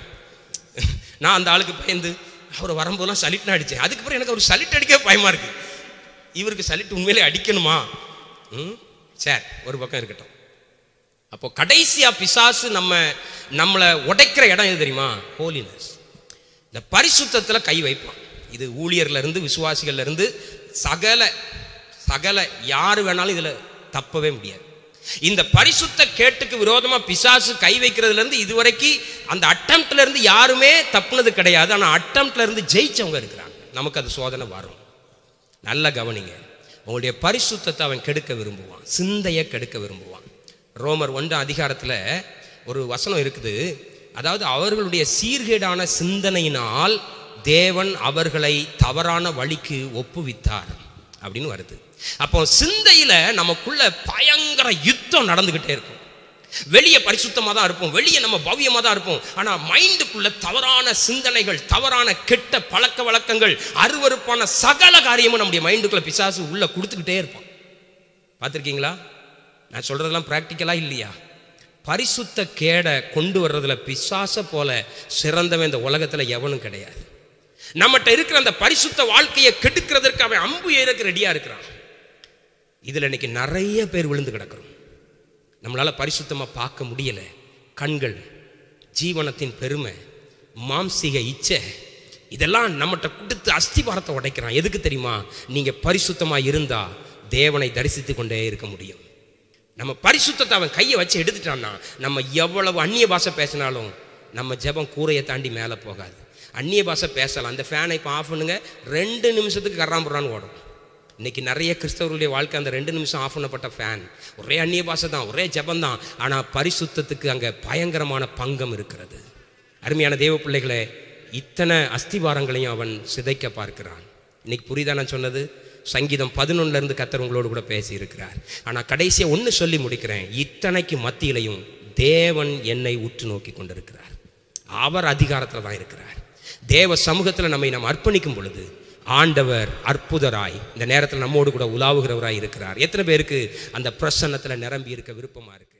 நான் அந்த ஆளுக்கு பயந்து அவர் வரும்போதெல்லாம் சலிட்னா அடித்தேன் அதுக்கப்புறம் எனக்கு ஒரு சலிட் அடிக்க பயமாக இருக்குது இவருக்கு சலிட் உண்மையிலே அடிக்கணுமா ம் சரி ஒரு பக்கம் இருக்கட்டும் அப்போ கடைசியா பிசாசு நம்ம நம்மளை உடைக்கிற இடம் எது தெரியுமா ஹோலினஸ் இந்த பரிசுத்தத்தில் கை வைப்பான் இது ஊழியர்ல இருந்து விசுவாசிகள்ல இருந்து சகல சகல யார் வேணாலும் இதுல தப்பவே முடியாது இந்த பரிசுத்த கேட்டுக்கு விரோதமா பிசாசு கை வைக்கிறதுல இருந்து இதுவரைக்கும் அந்த அட்டம்ப்ட்ல இருந்து யாருமே தப்புனது கிடையாது ஆனா அட்டம்ப்ட்ல இருந்து ஜெயிச்சவங்க இருக்கிறாங்க நமக்கு அது சோதனை வரும் நல்ல கவனிங்க உங்களுடைய பரிசுத்தத்தை அவன் கெடுக்க விரும்புவான் சிந்தையை கெடுக்க விரும்புவான் ரோமர் ஒன்றாம் அதிகாரத்தில் ஒரு வசனம் இருக்குது அதாவது அவர்களுடைய சீர்கேடான சிந்தனையினால் தேவன் அவர்களை தவறான வழிக்கு ஒப்புவித்தார் அப்படின்னு வருது அப்போ சிந்தையில நமக்குள்ள பயங்கர யுத்தம் நடந்துகிட்டே இருக்கும் வெளியே பரிசுத்தமாக தான் இருப்போம் வெளியே நம்ம பவ்யமாக தான் இருப்போம் ஆனால் மைண்டுக்குள்ள தவறான சிந்தனைகள் தவறான கெட்ட பழக்க வழக்கங்கள் அருவருப்பான சகல காரியமும் நம்முடைய மைண்டுக்குள்ள பிசாசு உள்ள கொடுத்துக்கிட்டே இருப்பான் பார்த்துருக்கீங்களா நான் சொல்றதெல்லாம் ப்ராக்டிக்கலாக இல்லையா பரிசுத்த கேடை கொண்டு வர்றதுல பிசாசை போல சிறந்தவன் இந்த உலகத்தில் எவனும் கிடையாது நம்மகிட்ட இருக்கிற அந்த பரிசுத்த வாழ்க்கையை கெடுக்கிறதற்கு அவன் அம்பு ஏறக்கு ரெடியாக இருக்கிறான் இதில் இன்னைக்கு நிறைய பேர் விழுந்து கிடக்கிறோம் நம்மளால் பரிசுத்தமாக பார்க்க முடியல கண்கள் ஜீவனத்தின் பெருமை மாம்சீக இச்சை இதெல்லாம் நம்மகிட்ட கொடுத்து அஸ்திபாரத்தை உடைக்கிறான் எதுக்கு தெரியுமா நீங்கள் பரிசுத்தமாக இருந்தா தேவனை தரிசித்து கொண்டே இருக்க முடியும் நம்ம பரிசுத்தத்தை அவன் கையை வச்சு எடுத்துட்டான்னா நம்ம எவ்வளவு அந்நிய பாஷை பேசினாலும் நம்ம ஜெபம் கூரையை தாண்டி மேலே போகாது அந்நிய பாஷை பேசலாம் அந்த ஃபேனை இப்போ ஆஃப் பண்ணுங்க ரெண்டு நிமிஷத்துக்கு கராம்புறான்னு ஓடும் இன்னைக்கு நிறைய கிறிஸ்தவர்களுடைய வாழ்க்கை அந்த ரெண்டு நிமிஷம் ஆஃப் பண்ணப்பட்ட ஃபேன் ஒரே அந்நிய பாஷை தான் ஒரே ஜெபம் தான் ஆனால் பரிசுத்தத்துக்கு அங்கே பயங்கரமான பங்கம் இருக்கிறது அருமையான தேவ பிள்ளைகளே இத்தனை அஸ்திவாரங்களையும் அவன் சிதைக்க பார்க்கிறான் இன்னைக்கு புரியுதா நான் சொன்னது சங்கீதம் பதினொன்னுல இருந்து கத்தர் உங்களோடு கூட பேசி இருக்கிறார் ஆனால் கடைசியாக ஒன்று சொல்லி முடிக்கிறேன் இத்தனைக்கு மத்தியிலையும் தேவன் என்னை உற்று நோக்கி கொண்டிருக்கிறார் அவர் அதிகாரத்தில் தான் இருக்கிறார் தேவ சமூகத்தில் நம்மை நாம் அர்ப்பணிக்கும் பொழுது ஆண்டவர் அற்புதராய் இந்த நேரத்தில் நம்மோடு கூட உலாவுகிறவராய் இருக்கிறார் எத்தனை பேருக்கு அந்த பிரசன்னத்தில் நிரம்பி இருக்க விருப்பமாக இருக்கு